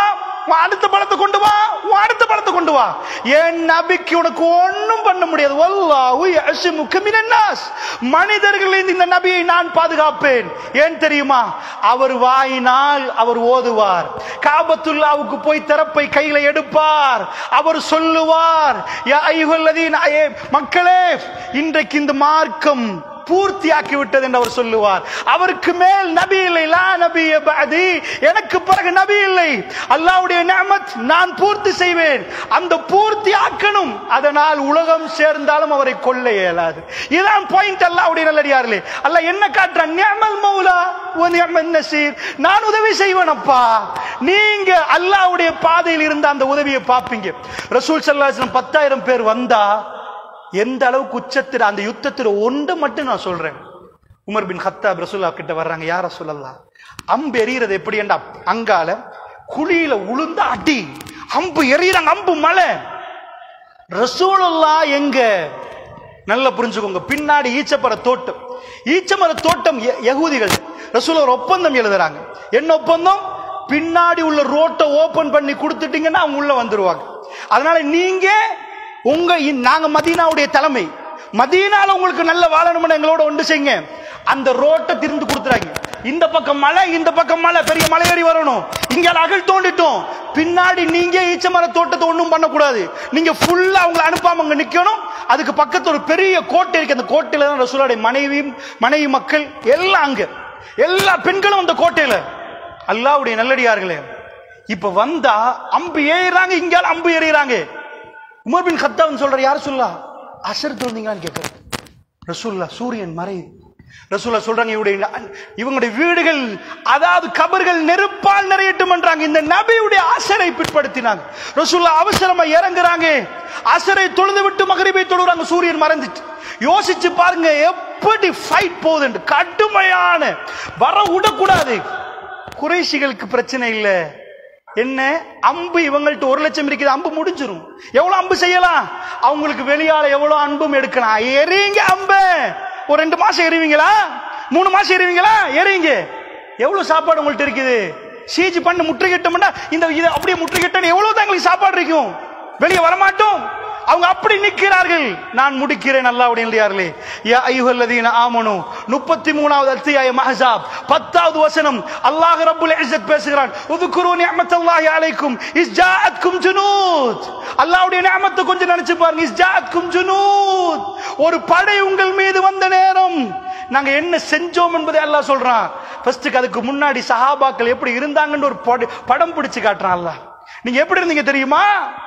உன் அடுத்த பழத்தை கொண்டு வா உன் அடுத்த பழத்தை கொண்டு வா என் நபிக்கு உனக்கு ஒண்ணும் பண்ண முடியாது வல்லாஹு யஅஸிமுக மினன் நாஸ் மனிதர்களில் இந்த நபியை நான் பாதுகாப்பேன் ஏன் தெரியுமா அவர் வாயினால் அவர் ஓதுவார் காபத்துல்லாவுக்கு போய் திறப்பை கையில எடுப்பார் அவர் சொல்லுவார் யா அய்யுஹல்லதீன ஏ மக்களே இன்றைக்கு இந்த மார்க்கம் பூர்த்தியாக்கி விட்டது என்று அவர் சொல்லுவார் அவருக்கு மேல் நபி இல்லை லா நபி பஅதி எனக்கு பிறகு நபி இல்லை அல்லாஹ்வுடைய நிஅமத் நான் பூர்த்தி செய்வேன் அந்த பூர்த்தி ஆக்கணும் அதனால் உலகம் சேர்ந்தாலும் அவரை கொல்ல இயலாது இதான் பாயிண்ட் அல்லாஹ்வுடைய நல்லடியார்களே அல்லாஹ் என்ன காட்டுறான் நிஅமல் மௌலா வ நிஅமன் நசீர் நான் உதவி செய்வேன் அப்பா நீங்க அல்லாஹ்வுடைய பாதையில் இருந்த அந்த உதவியை பார்ப்பீங்க ரசூல் ஸல்லல்லாஹு அலைஹி வஸல்லம் 10000 பேர் வந்தா எந்த அளவுக்கு உச்சத்தில் அந்த யுத்தத்தில் ஒன்று மட்டும் நான் சொல்றேன் உமர் பின் ஹத்தாப் ரசூல்லா கிட்ட வர்றாங்க யார சொல்லலாம் அம்பு எறிகிறது எப்படி என்றா அங்கால குழியில உளுந்த அடி அம்பு எறிகிறாங்க அம்பு மலை ரசூலுல்லா எங்க நல்லா புரிஞ்சுக்கோங்க பின்னாடி ஈச்சப்பற தோட்டம் ஈச்சமர தோட்டம் ய- யகூதிகள் ரசூல் ஒரு ஒப்பந்தம் எழுதுறாங்க என்ன ஒப்பந்தம் பின்னாடி உள்ள ரோட்டை ஓபன் பண்ணி கொடுத்துட்டீங்கன்னா அவங்க உள்ள வந்துருவாங்க அதனால நீங்க உங்க இ- நாங்க மதீனாவுடைய தலைமை மதீனால உங்களுக்கு நல்ல வாழணும்னு எங்களோட ஒன்று செய்யுங்க அந்த ரோட்டை திருந்து கொடுத்துறாங்க இந்த பக்கம் மலை இந்த பக்கம் மலை பெரிய மலை ஏறி வரணும் இங்க அகல் தோண்டிட்டோம் பின்னாடி நீங்க ஈச்ச மர தோட்டத்தை ஒண்ணும் பண்ணக்கூடாது நீங்க ஃபுல்லா அவங்களை அனுப்பாம அங்க நிக்கணும் அதுக்கு பக்கத்துல ஒரு பெரிய கோட்டை இருக்கு அந்த கோட்டையில தான் ரசூலுடைய மனைவி மனைவி மக்கள் எல்லாம் அங்க எல்லா பெண்களும் அந்த கோட்டையில அல்லாவுடைய நல்லடியார்களே இப்ப வந்தா அம்பு ஏறாங்க இங்கால அம்பு எறிகிறாங்க உமர் பின் கத்தாப்னு சொல்ற யார் சொல்லா அசர் தோந்தீங்களான்னு கேட்கிறேன் ரசூல்லா சூரியன் மறையுது ரசூல்லா சொல்றாங்க இவருடைய இவங்களுடைய வீடுகள் அதாவது கபர்கள் நெருப்பால் நிறையட்டும் என்றாங்க இந்த நபியுடைய அசரை பிற்படுத்தினாங்க ரசூல்லா அவசரமா இறங்குறாங்க அசரை தொழுது விட்டு மகரிபை தொழுறாங்க சூரியன் மறைஞ்சிட்டு யோசிச்சு பாருங்க எப்படி ஃபைட் போகுது கடுமையான வர விடக்கூடாது குறைஷிகளுக்கு பிரச்சனை இல்லை என்ன அம்பு இவங்கள்ட்ட ஒரு லட்சம் இருக்குது அம்பு முடிஞ்சிரும் எவ்வளவு அம்பு செய்யலாம் அவங்களுக்கு வெளியால எவ்வளவு அன்பும் எடுக்கலாம் எறிங்க அம்பு ஒரு ரெண்டு மாசம் எறிவீங்களா மூணு மாசம் எறிவீங்களா எறிங்க எவ்வளவு சாப்பாடு உங்கள்ட்ட இருக்குது சீஜி பண்ணு முற்றுகிட்டோம்னா இந்த இது அப்படியே முற்றுகிட்டோம் எவ்வளவு தான் எங்களுக்கு சாப்பாடு இருக்கும் வெளியே வரமாட்டோம் அவங்க அப்படி நிற்கிறார்கள் நான் முடிக்கிறேன் அல்லாவுடைய இல்லையார்களே யா ஐயுஹல்லதீன ஆமனு முப்பத்தி மூணாவது அத்தியாயம் அஹ்ஸாப் பத்தாவது வசனம் அல்லாஹ் ரப்புல் இஸ்ஸத் பேசுகிறான் உதுகுரு நிஅமத்தல்லாஹி அலைக்கும் இஸ் ஜாஅத்கும் ஜுனூத் அல்லாஹ்வுடைய நிஅமத்தை கொஞ்சம் நினைச்சு பாருங்க இஸ் ஜாஅத்கும் ஜுனூத் ஒரு படை உங்கள் மீது வந்த நேரம் நாங்க என்ன செஞ்சோம் என்பதை அல்லாஹ் சொல்றான் ஃபர்ஸ்ட்டுக்கு அதுக்கு முன்னாடி சஹாபாக்கள் எப்படி இருந்தாங்கன்னு ஒரு பட- படம் பிடிச்சு காட்டுறான் அல்லாஹ் நீங்க எப்படி இருந்தீங்க தெரியுமா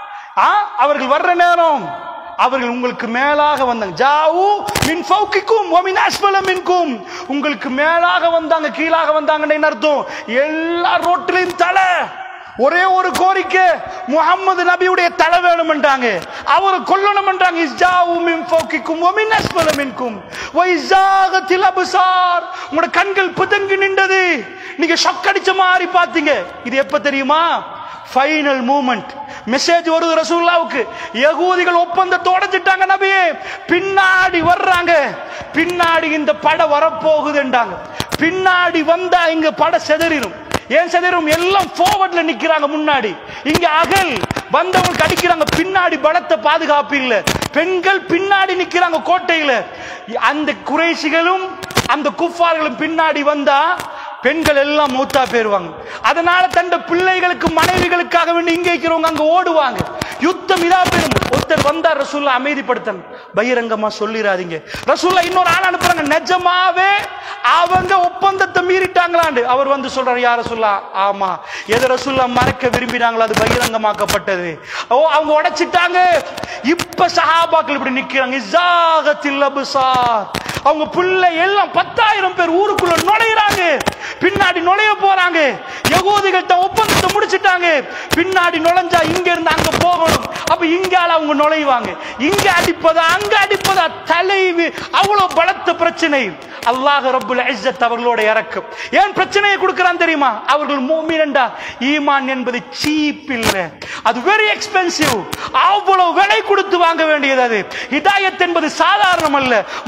ஆ, அவர்கள் வர்ற நேரம் அவர்கள் உங்களுக்கு மேலாக வந்தாங்க ஜாவு மின் ஃபௌகிக்கும் வ மின் அஸ்ஃபல மின்கும் உங்களுக்கு மேலாக வந்தாங்க கீழாக வந்தாங்கன்னு என்ன அர்த்தம் எல்லா ரோட்டிலையும் தலை ஒரே ஒரு கோரிக்கை முகம்மது நபியுடைய தலை வேணும்ன்றாங்க அவரை கொல்லணும்ன்றாங்க இஸ்ஜாவு மின் ஃபௌகிக்கும் வ மின் அஸ்ஃபல மின்கும் வ இஸாகத்தில் அப்சார் உங்களோட கண்கள் பிதுங்கி நின்றது நீங்க ஷொக் அடிச்ச மாதிரி பாத்தீங்க இது எப்ப தெரியுமா ஃபைனல் மூமெண்ட் மெசேஜ் வருது ரசூலுல்லாவுக்கு யகூதிகள் ஒப்பந்தத்தை உடைச்சிட்டாங்க நபியே பின்னாடி வர்றாங்க பின்னாடி இந்த படம் வரப்போகுதுன்றாங்க பின்னாடி வந்தா இங்க படம் செதறிடும் ஏன் செதறும் எல்லாம் forwardல நிக்கிறாங்க முன்னாடி இங்க அகல் வந்தவங்களுக்கு அடிக்கிறாங்க பின்னாடி பலத்த பாதுகாப்பு இல்ல பெண்கள் பின்னாடி நிக்கிறாங்க கோட்டையில அந்த குறைசிகளும் அந்த குஃபார்களும் பின்னாடி வந்தா பெண்கள் எல்லாம் மூத்தா போயிருவாங்க அதனால தந்த பிள்ளைகளுக்கு மனைவிகளுக்காக வேண்டி இங்க இருக்கிறவங்க அங்க ஓடுவாங்க யுத்தம் இதா பெரும் ஒருத்தர் வந்தார் ரசூல்லா அமைதிப்படுத்தன் பகிரங்கமா சொல்லிடாதீங்க ரசூல்லா இன்னொரு ஆள் அனுப்புறாங்க நிஜமாவே அவங்க ஒப்பந்தத்தை மீறிட்டாங்களாண்டு அவர் வந்து சொல்றாரு யார சொல்லா ஆமா எதை ரசூல்லா மறைக்க விரும்பினாங்களோ அது பகிரங்கமாக்கப்பட்டது ஓ அவங்க உடைச்சிட்டாங்க இப்ப சஹாபாக்கள் இப்படி நிக்கிறாங்க இஸாகத்தில் அப்சார் அவங்க பிள்ளை எல்லாம் பத்தாயிரம் பேர் ஊருக்குள்ள நுழையிறாங்க பின்னாடி நுழைய போறாங்க யகூதிகள்ட்ட ஒப்பந்தத்தை முடிச்சிட்டாங்க பின்னாடி நுழைஞ்சா இங்க இருந்து அங்க போகணும் அப்ப இங்கால அவங்க நுழைவாங்க இங்க அடிப்பதா அங்க அடிப்பதா தலைவி அவ்வளவு பலத்த பிரச்சனை அல்லாஹ் ரப்புல் இஸ்ஸத் அவர்களோட இறக்கம் ஏன் பிரச்சனையை கொடுக்கறான் தெரியுமா அவர்கள் மூமினண்டா ஈமான் என்பது சீப் இல்ல அது வெரி எக்ஸ்பென்சிவ் அவ்வளவு விலை கொடுத்து வாங்க வேண்டியது அது ஹிதாயத் என்பது சாதாரணம் அல்ல முனாபிக்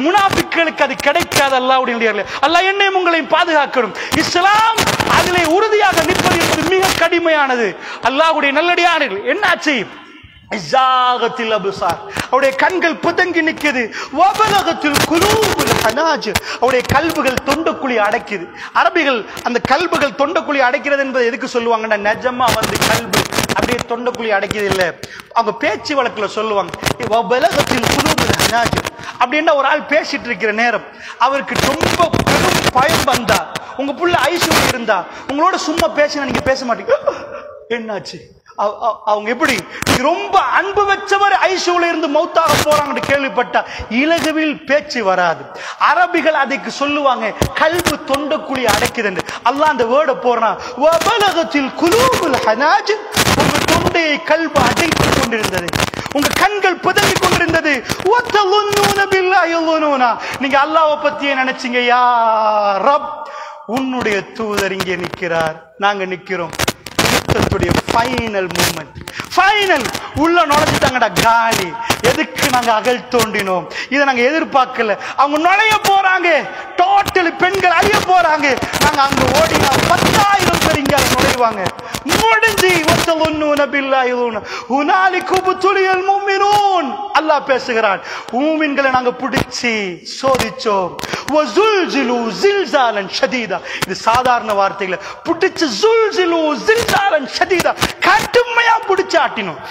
மக்களுக்கு அது கிடைக்காது அல்லாவுடைய அல்லாஹ் என்னையும் உங்களையும் பாதுகாக்கணும் இஸ்லாம் அதிலே உறுதியாக நிற்பது என்பது மிக கடுமையானது அல்லாஹ்வுடைய நல்லடியார்கள் என்னாச்சு இஸாகத்தில் அபுசார் அவருடைய கண்கள் புதங்கி நிற்குது வபலகத்தில் குலூபுல் ஹனாஜ் அவருடைய கல்புகள் தொண்டக்குழி அடைக்குது அரபிகள் அந்த கல்புகள் தொண்டக்குழி அடைக்கிறது என்பது எதுக்கு சொல்லுவாங்கன்னா நிஜமா வந்து கல்பு அப்படியே தொண்டக்குழி அடைக்கிறது இல்ல அவங்க பேச்சு வழக்குல சொல்லுவாங்க வபலகத்தில் குலூபுல் ஹனாஜ் அப்படின்னா ஒரு ஆள் பேசிட்டு இருக்கிற நேரம் அவருக்கு ரொம்ப பெரும் பயம் வந்தா உங்க புள்ள ஐசியூ இருந்தா உங்களோட சும்மா பேசினா நீங்க பேச மாட்டீங்க என்னாச்சு அவ- அவ- அவங்க எப்படி நீங்க ரொம்ப அன்பு வச்சவர் ஐசியூல இருந்து மௌத்தாக போறாங்கன்னு கேள்விப்பட்டா இலகுவில் பேச்சு வராது அரபிகள் அதுக்கு சொல்லுவாங்க கல்பு தொண்டக்குழி அடைக்குதுன்னு அல்லாஹ் அந்த வேர்டை போறான் வபலகத்தில் குலூபுல் ஹனாஜ் உங்க தொண்டையை கல்பு அடைத்துக் கொண்டிருந்தது உங்க கண்கள் புதங்கிக் கொண்டிருந்தது ஒத்தலுன்னூன பில்லாஹி லுனூனா. நீங்க அல்லாஹ்வை பத்தியே நினைச்சீங்க யா ரப் உன்னுடைய தூதர் இங்கே நிற்கிறார் நாங்க நிக்கிறோம் யுத்தத்துடைய ஃபைனல் மூமெண்ட் ஃபைனல் உள்ள நுழைஞ்சிட்டாங்கடா காலி எதுக்கு நாங்க அகல் தோண்டினோம் இதை நாங்க எதிர்பார்க்கல அவங்க நுழைய போறாங்க டோட்டல் பெண்கள் அழிய போறாங்க நாங்க அங்க ஓடினா பத்தாயிரம் பேர் இங்க நுழைவாங்க முடிஞ்சு ஒத்தலுன்னு பில்லாஹி லுனூனா. ஹுனாலிக்கு புத்துலியல் முஃமினூன் அல்லாஹ் பேசுகிறான் மூமின்களை நாங்க பிடிச்சி சோதிச்சோம் வஸுல்ஜிலு ஜில்சாலன் ஷதீதா இது சாதாரண வார்த்தைகளை பிடிச்சு ஜுல்ஜிலு ஜில்சாலன் ஷதீதா கடுமையா பிடிச்சு ஆட்டினோம்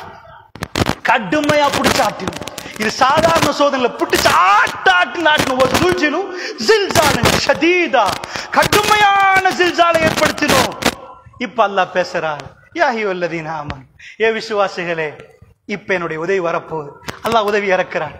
கடுமையா பிடிச்சு ஆட்டினோம் இது சாதாரண சோதனையில பிடிச்சு ஆட்ட ஆட்டின ஆட்டினோம் ஒரு ஜுல்ஜிலு ஜில்சாலன் ஷதீதா கடுமையான ஜில்சாலை ஏற்படுத்தினோம் இப்ப அல்லாஹ் பேசுறார் யாஹி வல்லதீன ஆமன் ஏ விசுவாசிகளே இப்ப என்னுடைய உதவி வரப்போகுது அல்லாஹ் உதவி இறக்கிறான்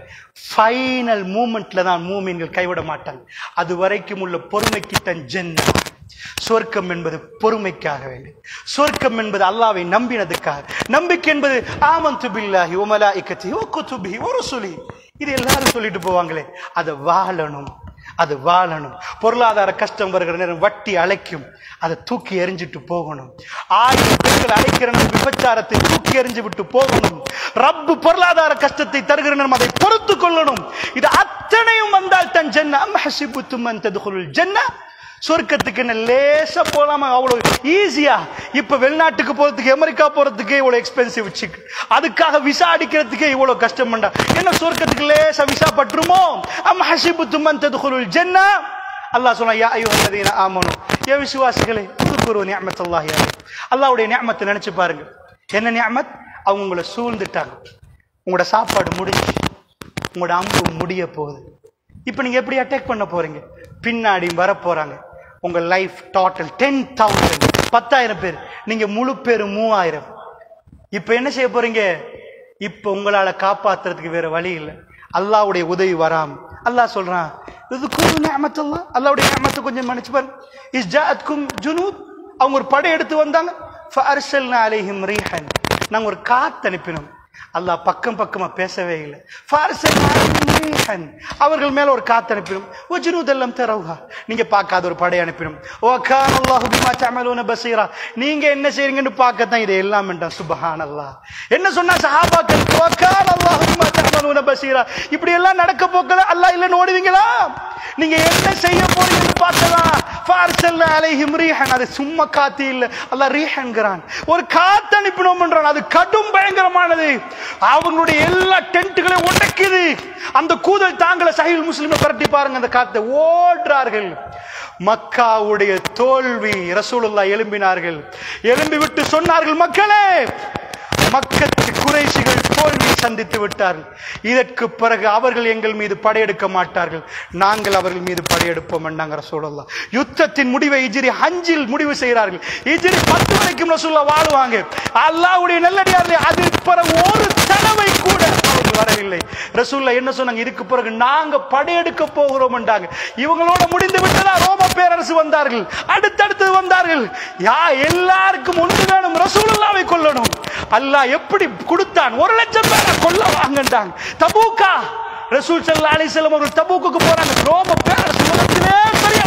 ஃபைனல் மூமெண்ட்ல தான் மூமின்கள் கைவிட மாட்டாங்க அது வரைக்கும் உள்ள பொறுமைக்கு தன் ஜென்னா சொர்க்கம் என்பது பொறுமைக்காக வேண்டும் சொர்க்கம் என்பது அல்லாவை நம்பினதுக்காக நம்பிக்கை என்பது ஆமந்து பில்லாஹி ஓ மலாஇக்கத்தி ஓ குதுபிஹி ஓ ருசுலி இது எல்லாரும் சொல்லிட்டு போவாங்களே அதை வாழணும் அது வாழணும் பொருளாதார கஷ்டம் வருகிற நேரம் வட்டி அழைக்கும் அதை தூக்கி எறிஞ்சிட்டு போகணும் ஆயிரம் பெண்கள் அழைக்கிற நேரம் விபச்சாரத்தை தூக்கி எறிஞ்சு விட்டு போகணும் ரப்பு பொருளாதார கஷ்டத்தை தருகிற நேரம் அதை பொறுத்து கொள்ளணும் இது அத்தனையும் வந்தால் தன் ஜென்ன அம் ஹசிபுத்தும் அன் ததுகுலுல் ஜென்னா சொர்க்கத்துக்கு என்ன லேசா போலாமா அவ்வளவு ஈஸியா இப்ப வெளிநாட்டுக்கு போறதுக்கு அமெரிக்கா போறதுக்கே இவ்வளவு எக்ஸ்பென்சிவ் சிக் அதுக்காக விசா அடிக்கிறதுக்கே இவ்வளவு கஷ்டம் பண்ணா என்ன சொர்க்கத்துக்கு லேசா விசா பற்றுமோ அம் ஹசிபுத்தும் அன் ததுகுலுல் ஜென்னா அல்லாஹ் சொன்னா யா அய்யுஹல்லதீன ஆமனு ஏ விசுவாசிகளே உதுகுரு நிஅமத்துல்லாஹி அலைக்கும் அல்லாஹ்வுடைய நிஅமத்தை நினைச்சு பாருங்க என்ன நிஅமத் அவங்க உங்களை சூழ்ந்துட்டாங்க உங்களோட சாப்பாடு முடிஞ்சு உங்களோட அம்பு முடிய போகுது இப்போ நீங்க எப்படி அட்டாக் பண்ண போறீங்க பின்னாடி வர போறாங்க உங்க லைஃப் டோட்டல் டென் தௌசண்ட் பத்தாயிரம் பேர் நீங்க முழு பேர் மூவாயிரம் இப்ப என்ன செய்ய போறீங்க இப்ப உங்களால காப்பாத்துறதுக்கு வேற வழி இல்லை அல்லாஹ்வுடைய உதவி வராம அல்லாஹ் சொல்றான் இது குரு நிஅமத்துல்லாஹ் அல்லாஹ்வுடைய நிஅமத்தை கொஞ்சம் மன்னிச்சு பாருங்க இஸ் ஜாஅத்கும் ஜுனூத் அவங்க ஒரு படை எடுத்து வந்தாங்க ஃபஅர்சல்னா அலைஹிம் ரீஹன் நாங்க ஒரு காத்து அனுப்பினோம் அல்லாஹ் பக்கம் பக்கமா பேசவே இல்லை ஃபஅர்சல்னா அலைஹிம் ரீஹன் அவர்கள் மேல ஒரு காத்து அனுப்பினோம் வஜ்னூதல்லம் தரவுஹா நீங்க பார்க்காத ஒரு படை அனுப்பினோம் ஓ கான் அல்லாஹு பிமா தஅமலூன பஸீரா நீங்க என்ன செய்றீங்கன்னு பார்க்க தான் இது எல்லாம் என்றான் சுப்ஹானல்லாஹ் என்ன சொன்னா சஹாபாக்கள் ஓ கான் அல்லாஹு பிமா தஅமலூன பஸீரா இப்படி எல்லாம் நடக்க போக்கல அல்லாஹ் இல்லன்னு ஓடுவீங்களா நீங்க என்ன செய்ய போறீங்கன்னு பார்த்தலாம் ஃபார்சல்ல அலைஹிம் ரீஹன் அது சும்மா காத்து இல்ல அல்லாஹ் ரீஹன்கிறான் ஒரு காத்து அனுப்பினோம்ன்றான் அது கடும் பயங்கரமானது அவங்களுடைய எல்லா டென்ட்டுகளையும் உடைக்குது அந்த கூதல் தாங்களை சஹீல் முஸ்லிமை பரட்டி பாருங்க அந்த காத்தை ஓடுறார்கள் மக்காவுடைய தோல்வி ரசூலுல்லா எழும்பினார்கள் எழும்பி விட்டு சொன்னார்கள் மக்களே மக்கத்து குறைசிகள் தோல்வியை சந்தித்து விட்டார்கள் இதற்கு பிறகு அவர்கள் எங்கள் மீது படையெடுக்க மாட்டார்கள் நாங்கள் அவர்கள் மீது படையெடுப்போம் என்றாங்க ரசூலுல்லா யுத்தத்தின் முடிவை இஜிரி அஞ்சில் முடிவு செய்கிறார்கள் இஜிரி பத்து வரைக்கும் ரசூல்லா வாழுவாங்க அல்லாஹ்வுடைய நல்லடியார்களே அதில் பிறகு ஒரு தடவை கூட அவர்கள் வரவில்லை ரசூல்லா என்ன சொன்னாங்க இதுக்கு பிறகு நாங்க படையெடுக்க போகிறோம் என்றாங்க இவங்களோட முடிந்து விட்டதா ரோம பேரரசு வந்தார்கள் அடுத்தடுத்து வந்தார்கள் யா எல்லாருக்கும் ஒன்று வேணும் ரசூலுல்லாவை கொல்லணும் அல்லாஹ் எப்படி கொடுத்தான் ஒரு லட்சம் பேரை கொல்ல வாங்கண்டாங்க தபூக்கா ரசூல் ஸல்லல்லாஹு அலைஹி வஸல்லம் அவர்கள் தபூக்குக்கு போறாங்க ரோம பேரரசு உலகத்திலே பெரிய வல்லரசு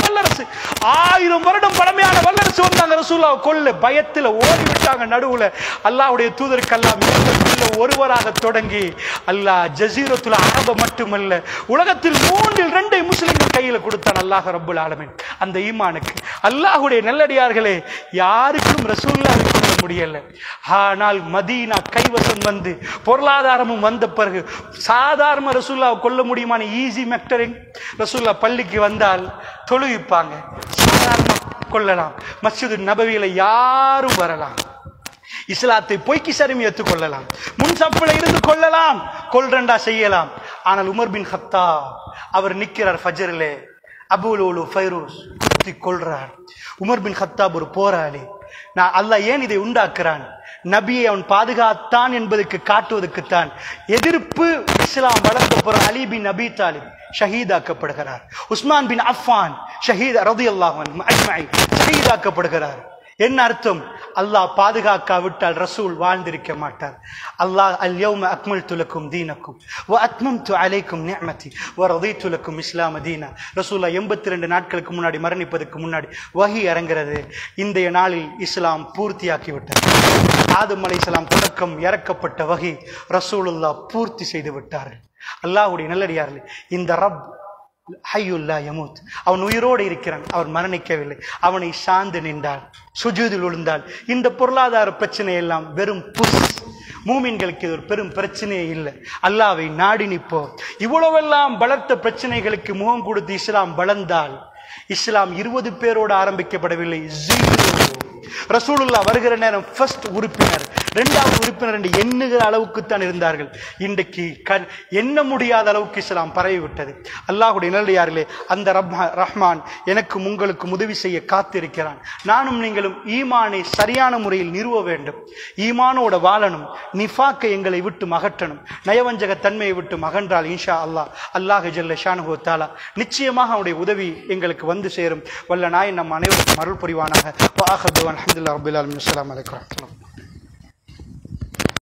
வல்லரசு ஆயிரம் வருடம் பழமையான வல்லரசு வந்தாங்க ரசூல்லாவை கொல்ல பயத்துல ஓடி விட்டாங்க நடுவுல அல்லாஹ்வுடைய தூதருக்கு அல்லாஹ் மீண்டும் ஒருவராக தொடங்கி அல்லாஹ் ஜசீரத்துல அரப மட்டுமல்ல உலகத்தில் மூன்றில் ரெண்டை முஸ்லிம்கள் கையில கொடுத்தான் அல்லாஹ் ரப்புல் ஆலமீன் அந்த ஈமானுக்கு அல்லாஹ்வுடைய நல்லடியார்களே யாருக்கும் ரசூல்லாவை கொள்ள முடியல ஆனால் மதீனா கைவசம் வந்து பொருளாதாரமும் வந்த பிறகு சாதாரண ரசூல்லாவை கொல்ல முடியுமான ஈஸி மெக்டரிங் ரசூல்லா பள்ளிக்கு வந்தால் தொழுவிப்பாங்க சாதாரண கொள்ளலாம் மஸ்ஜிது நபவியில யாரும் வரலாம் இஸ்லாத்தை பொய்க்கு சரிமி கொள்ளலாம் முன் சப்பில் இருந்து கொள்ளலாம் கொல்றண்டா செய்யலாம் ஆனால் உமர் பின் ஹத்தா அவர் நிக்கிறார் ஃபஜரிலே அபுலோலு ஃபைரூஸ் குத்தி கொள்றார் உமர் பின் ஹத்தாப் ஒரு போராளி நான் அல்லாஹ் ஏன் இதை உண்டாக்குறான் நபியை அவன் பாதுகாத்தான் என்பதற்கு காட்டுவதற்குத்தான் எதிர்ப்பு இஸ்லாம் வளர்ந்த பிற அலி பின் நபி தாலிப் ஷஹீதாக்கப்படுகிறார் உஸ்மான் பின் அஃபான் ஷஹீத் ரதி அல்லாஹ் ஷஹீதாக்கப்படுகிறார் என்ன அர்த்தம் அல்லாஹ் பாதுகாக்காவிட்டால் ரசூல் வாழ்ந்திருக்க மாட்டார் அல்லாஹ் அல் யௌம அக்மல் துலக்கும் தீனக்கும் வ அத்மம் து அலைக்கும் நிஅமதி வ ரதீத்து லக்கும் இஸ்லாம தீனா ரசூலா எண்பத்தி ரெண்டு நாட்களுக்கு முன்னாடி மரணிப்பதற்கு முன்னாடி வஹி இறங்குறது இன்றைய நாளில் இஸ்லாம் பூர்த்தியாக்கி விட்டார் ஆதம் அலைஹிஸ்ஸலாம் தொடக்கம் இறக்கப்பட்ட வகை ரசூலுல்லாஹ் பூர்த்தி செய்து விட்டார்கள் அல்லாஹ்வுடைய நல்லடியார்களே இந்த ரப் ஹையுல்லா யமூத் அவன் உயிரோடு இருக்கிறான் அவன் மரணிக்கவில்லை அவனை சார்ந்து நின்றால் சுஜூதில் விழுந்தால் இந்த பொருளாதார பிரச்சனை எல்லாம் வெறும் புஸ் மூமின்களுக்கு இது ஒரு பெரும் பிரச்சனையே இல்லை அல்லாவை நாடி நிற்போம் இவ்வளவெல்லாம் பலத்த பிரச்சனைகளுக்கு முகம் கொடுத்து இஸ்லாம் வளர்ந்தால் இஸ்லாம் இருபது பேரோடு ஆரம்பிக்கப்படவில்லை ஜீரோ ரசூலுல்லா வருகிற நேரம் ஃபர்ஸ்ட் உறுப்பினர் இரண்டாவது உறுப்பினர் என்று எண்ணுகிற அளவுக்கு தான் இருந்தார்கள் இன்றைக்கு கண் எண்ண முடியாத அளவுக்கு இஸ்லாம் பரவி விட்டது அல்லாஹுடைய நல்லடியார்களே அந்த ரப்மா ரஹ்மான் எனக்கும் உங்களுக்கும் உதவி செய்ய காத்திருக்கிறான் நானும் நீங்களும் ஈமானை சரியான முறையில் நிறுவ வேண்டும் ஈமானோட வாழணும் நிஃபாக்கை எங்களை விட்டு அகற்றணும் நயவஞ்சக தன்மையை விட்டு அகன்றால் இன்ஷா அல்லாஹ் அல்லாஹ் ஜல்ல ஷானுஹு தாலா நிச்சயமாக அவனுடைய உதவி எங்களுக்கு வந்து சேரும் வல்ல நாய் நம் அனைவருக்கும் அருள் புரிவானாக வாஹது அலமதுல்லா ரபுல் அலமின் அஸ்லாம் வலைக்கம்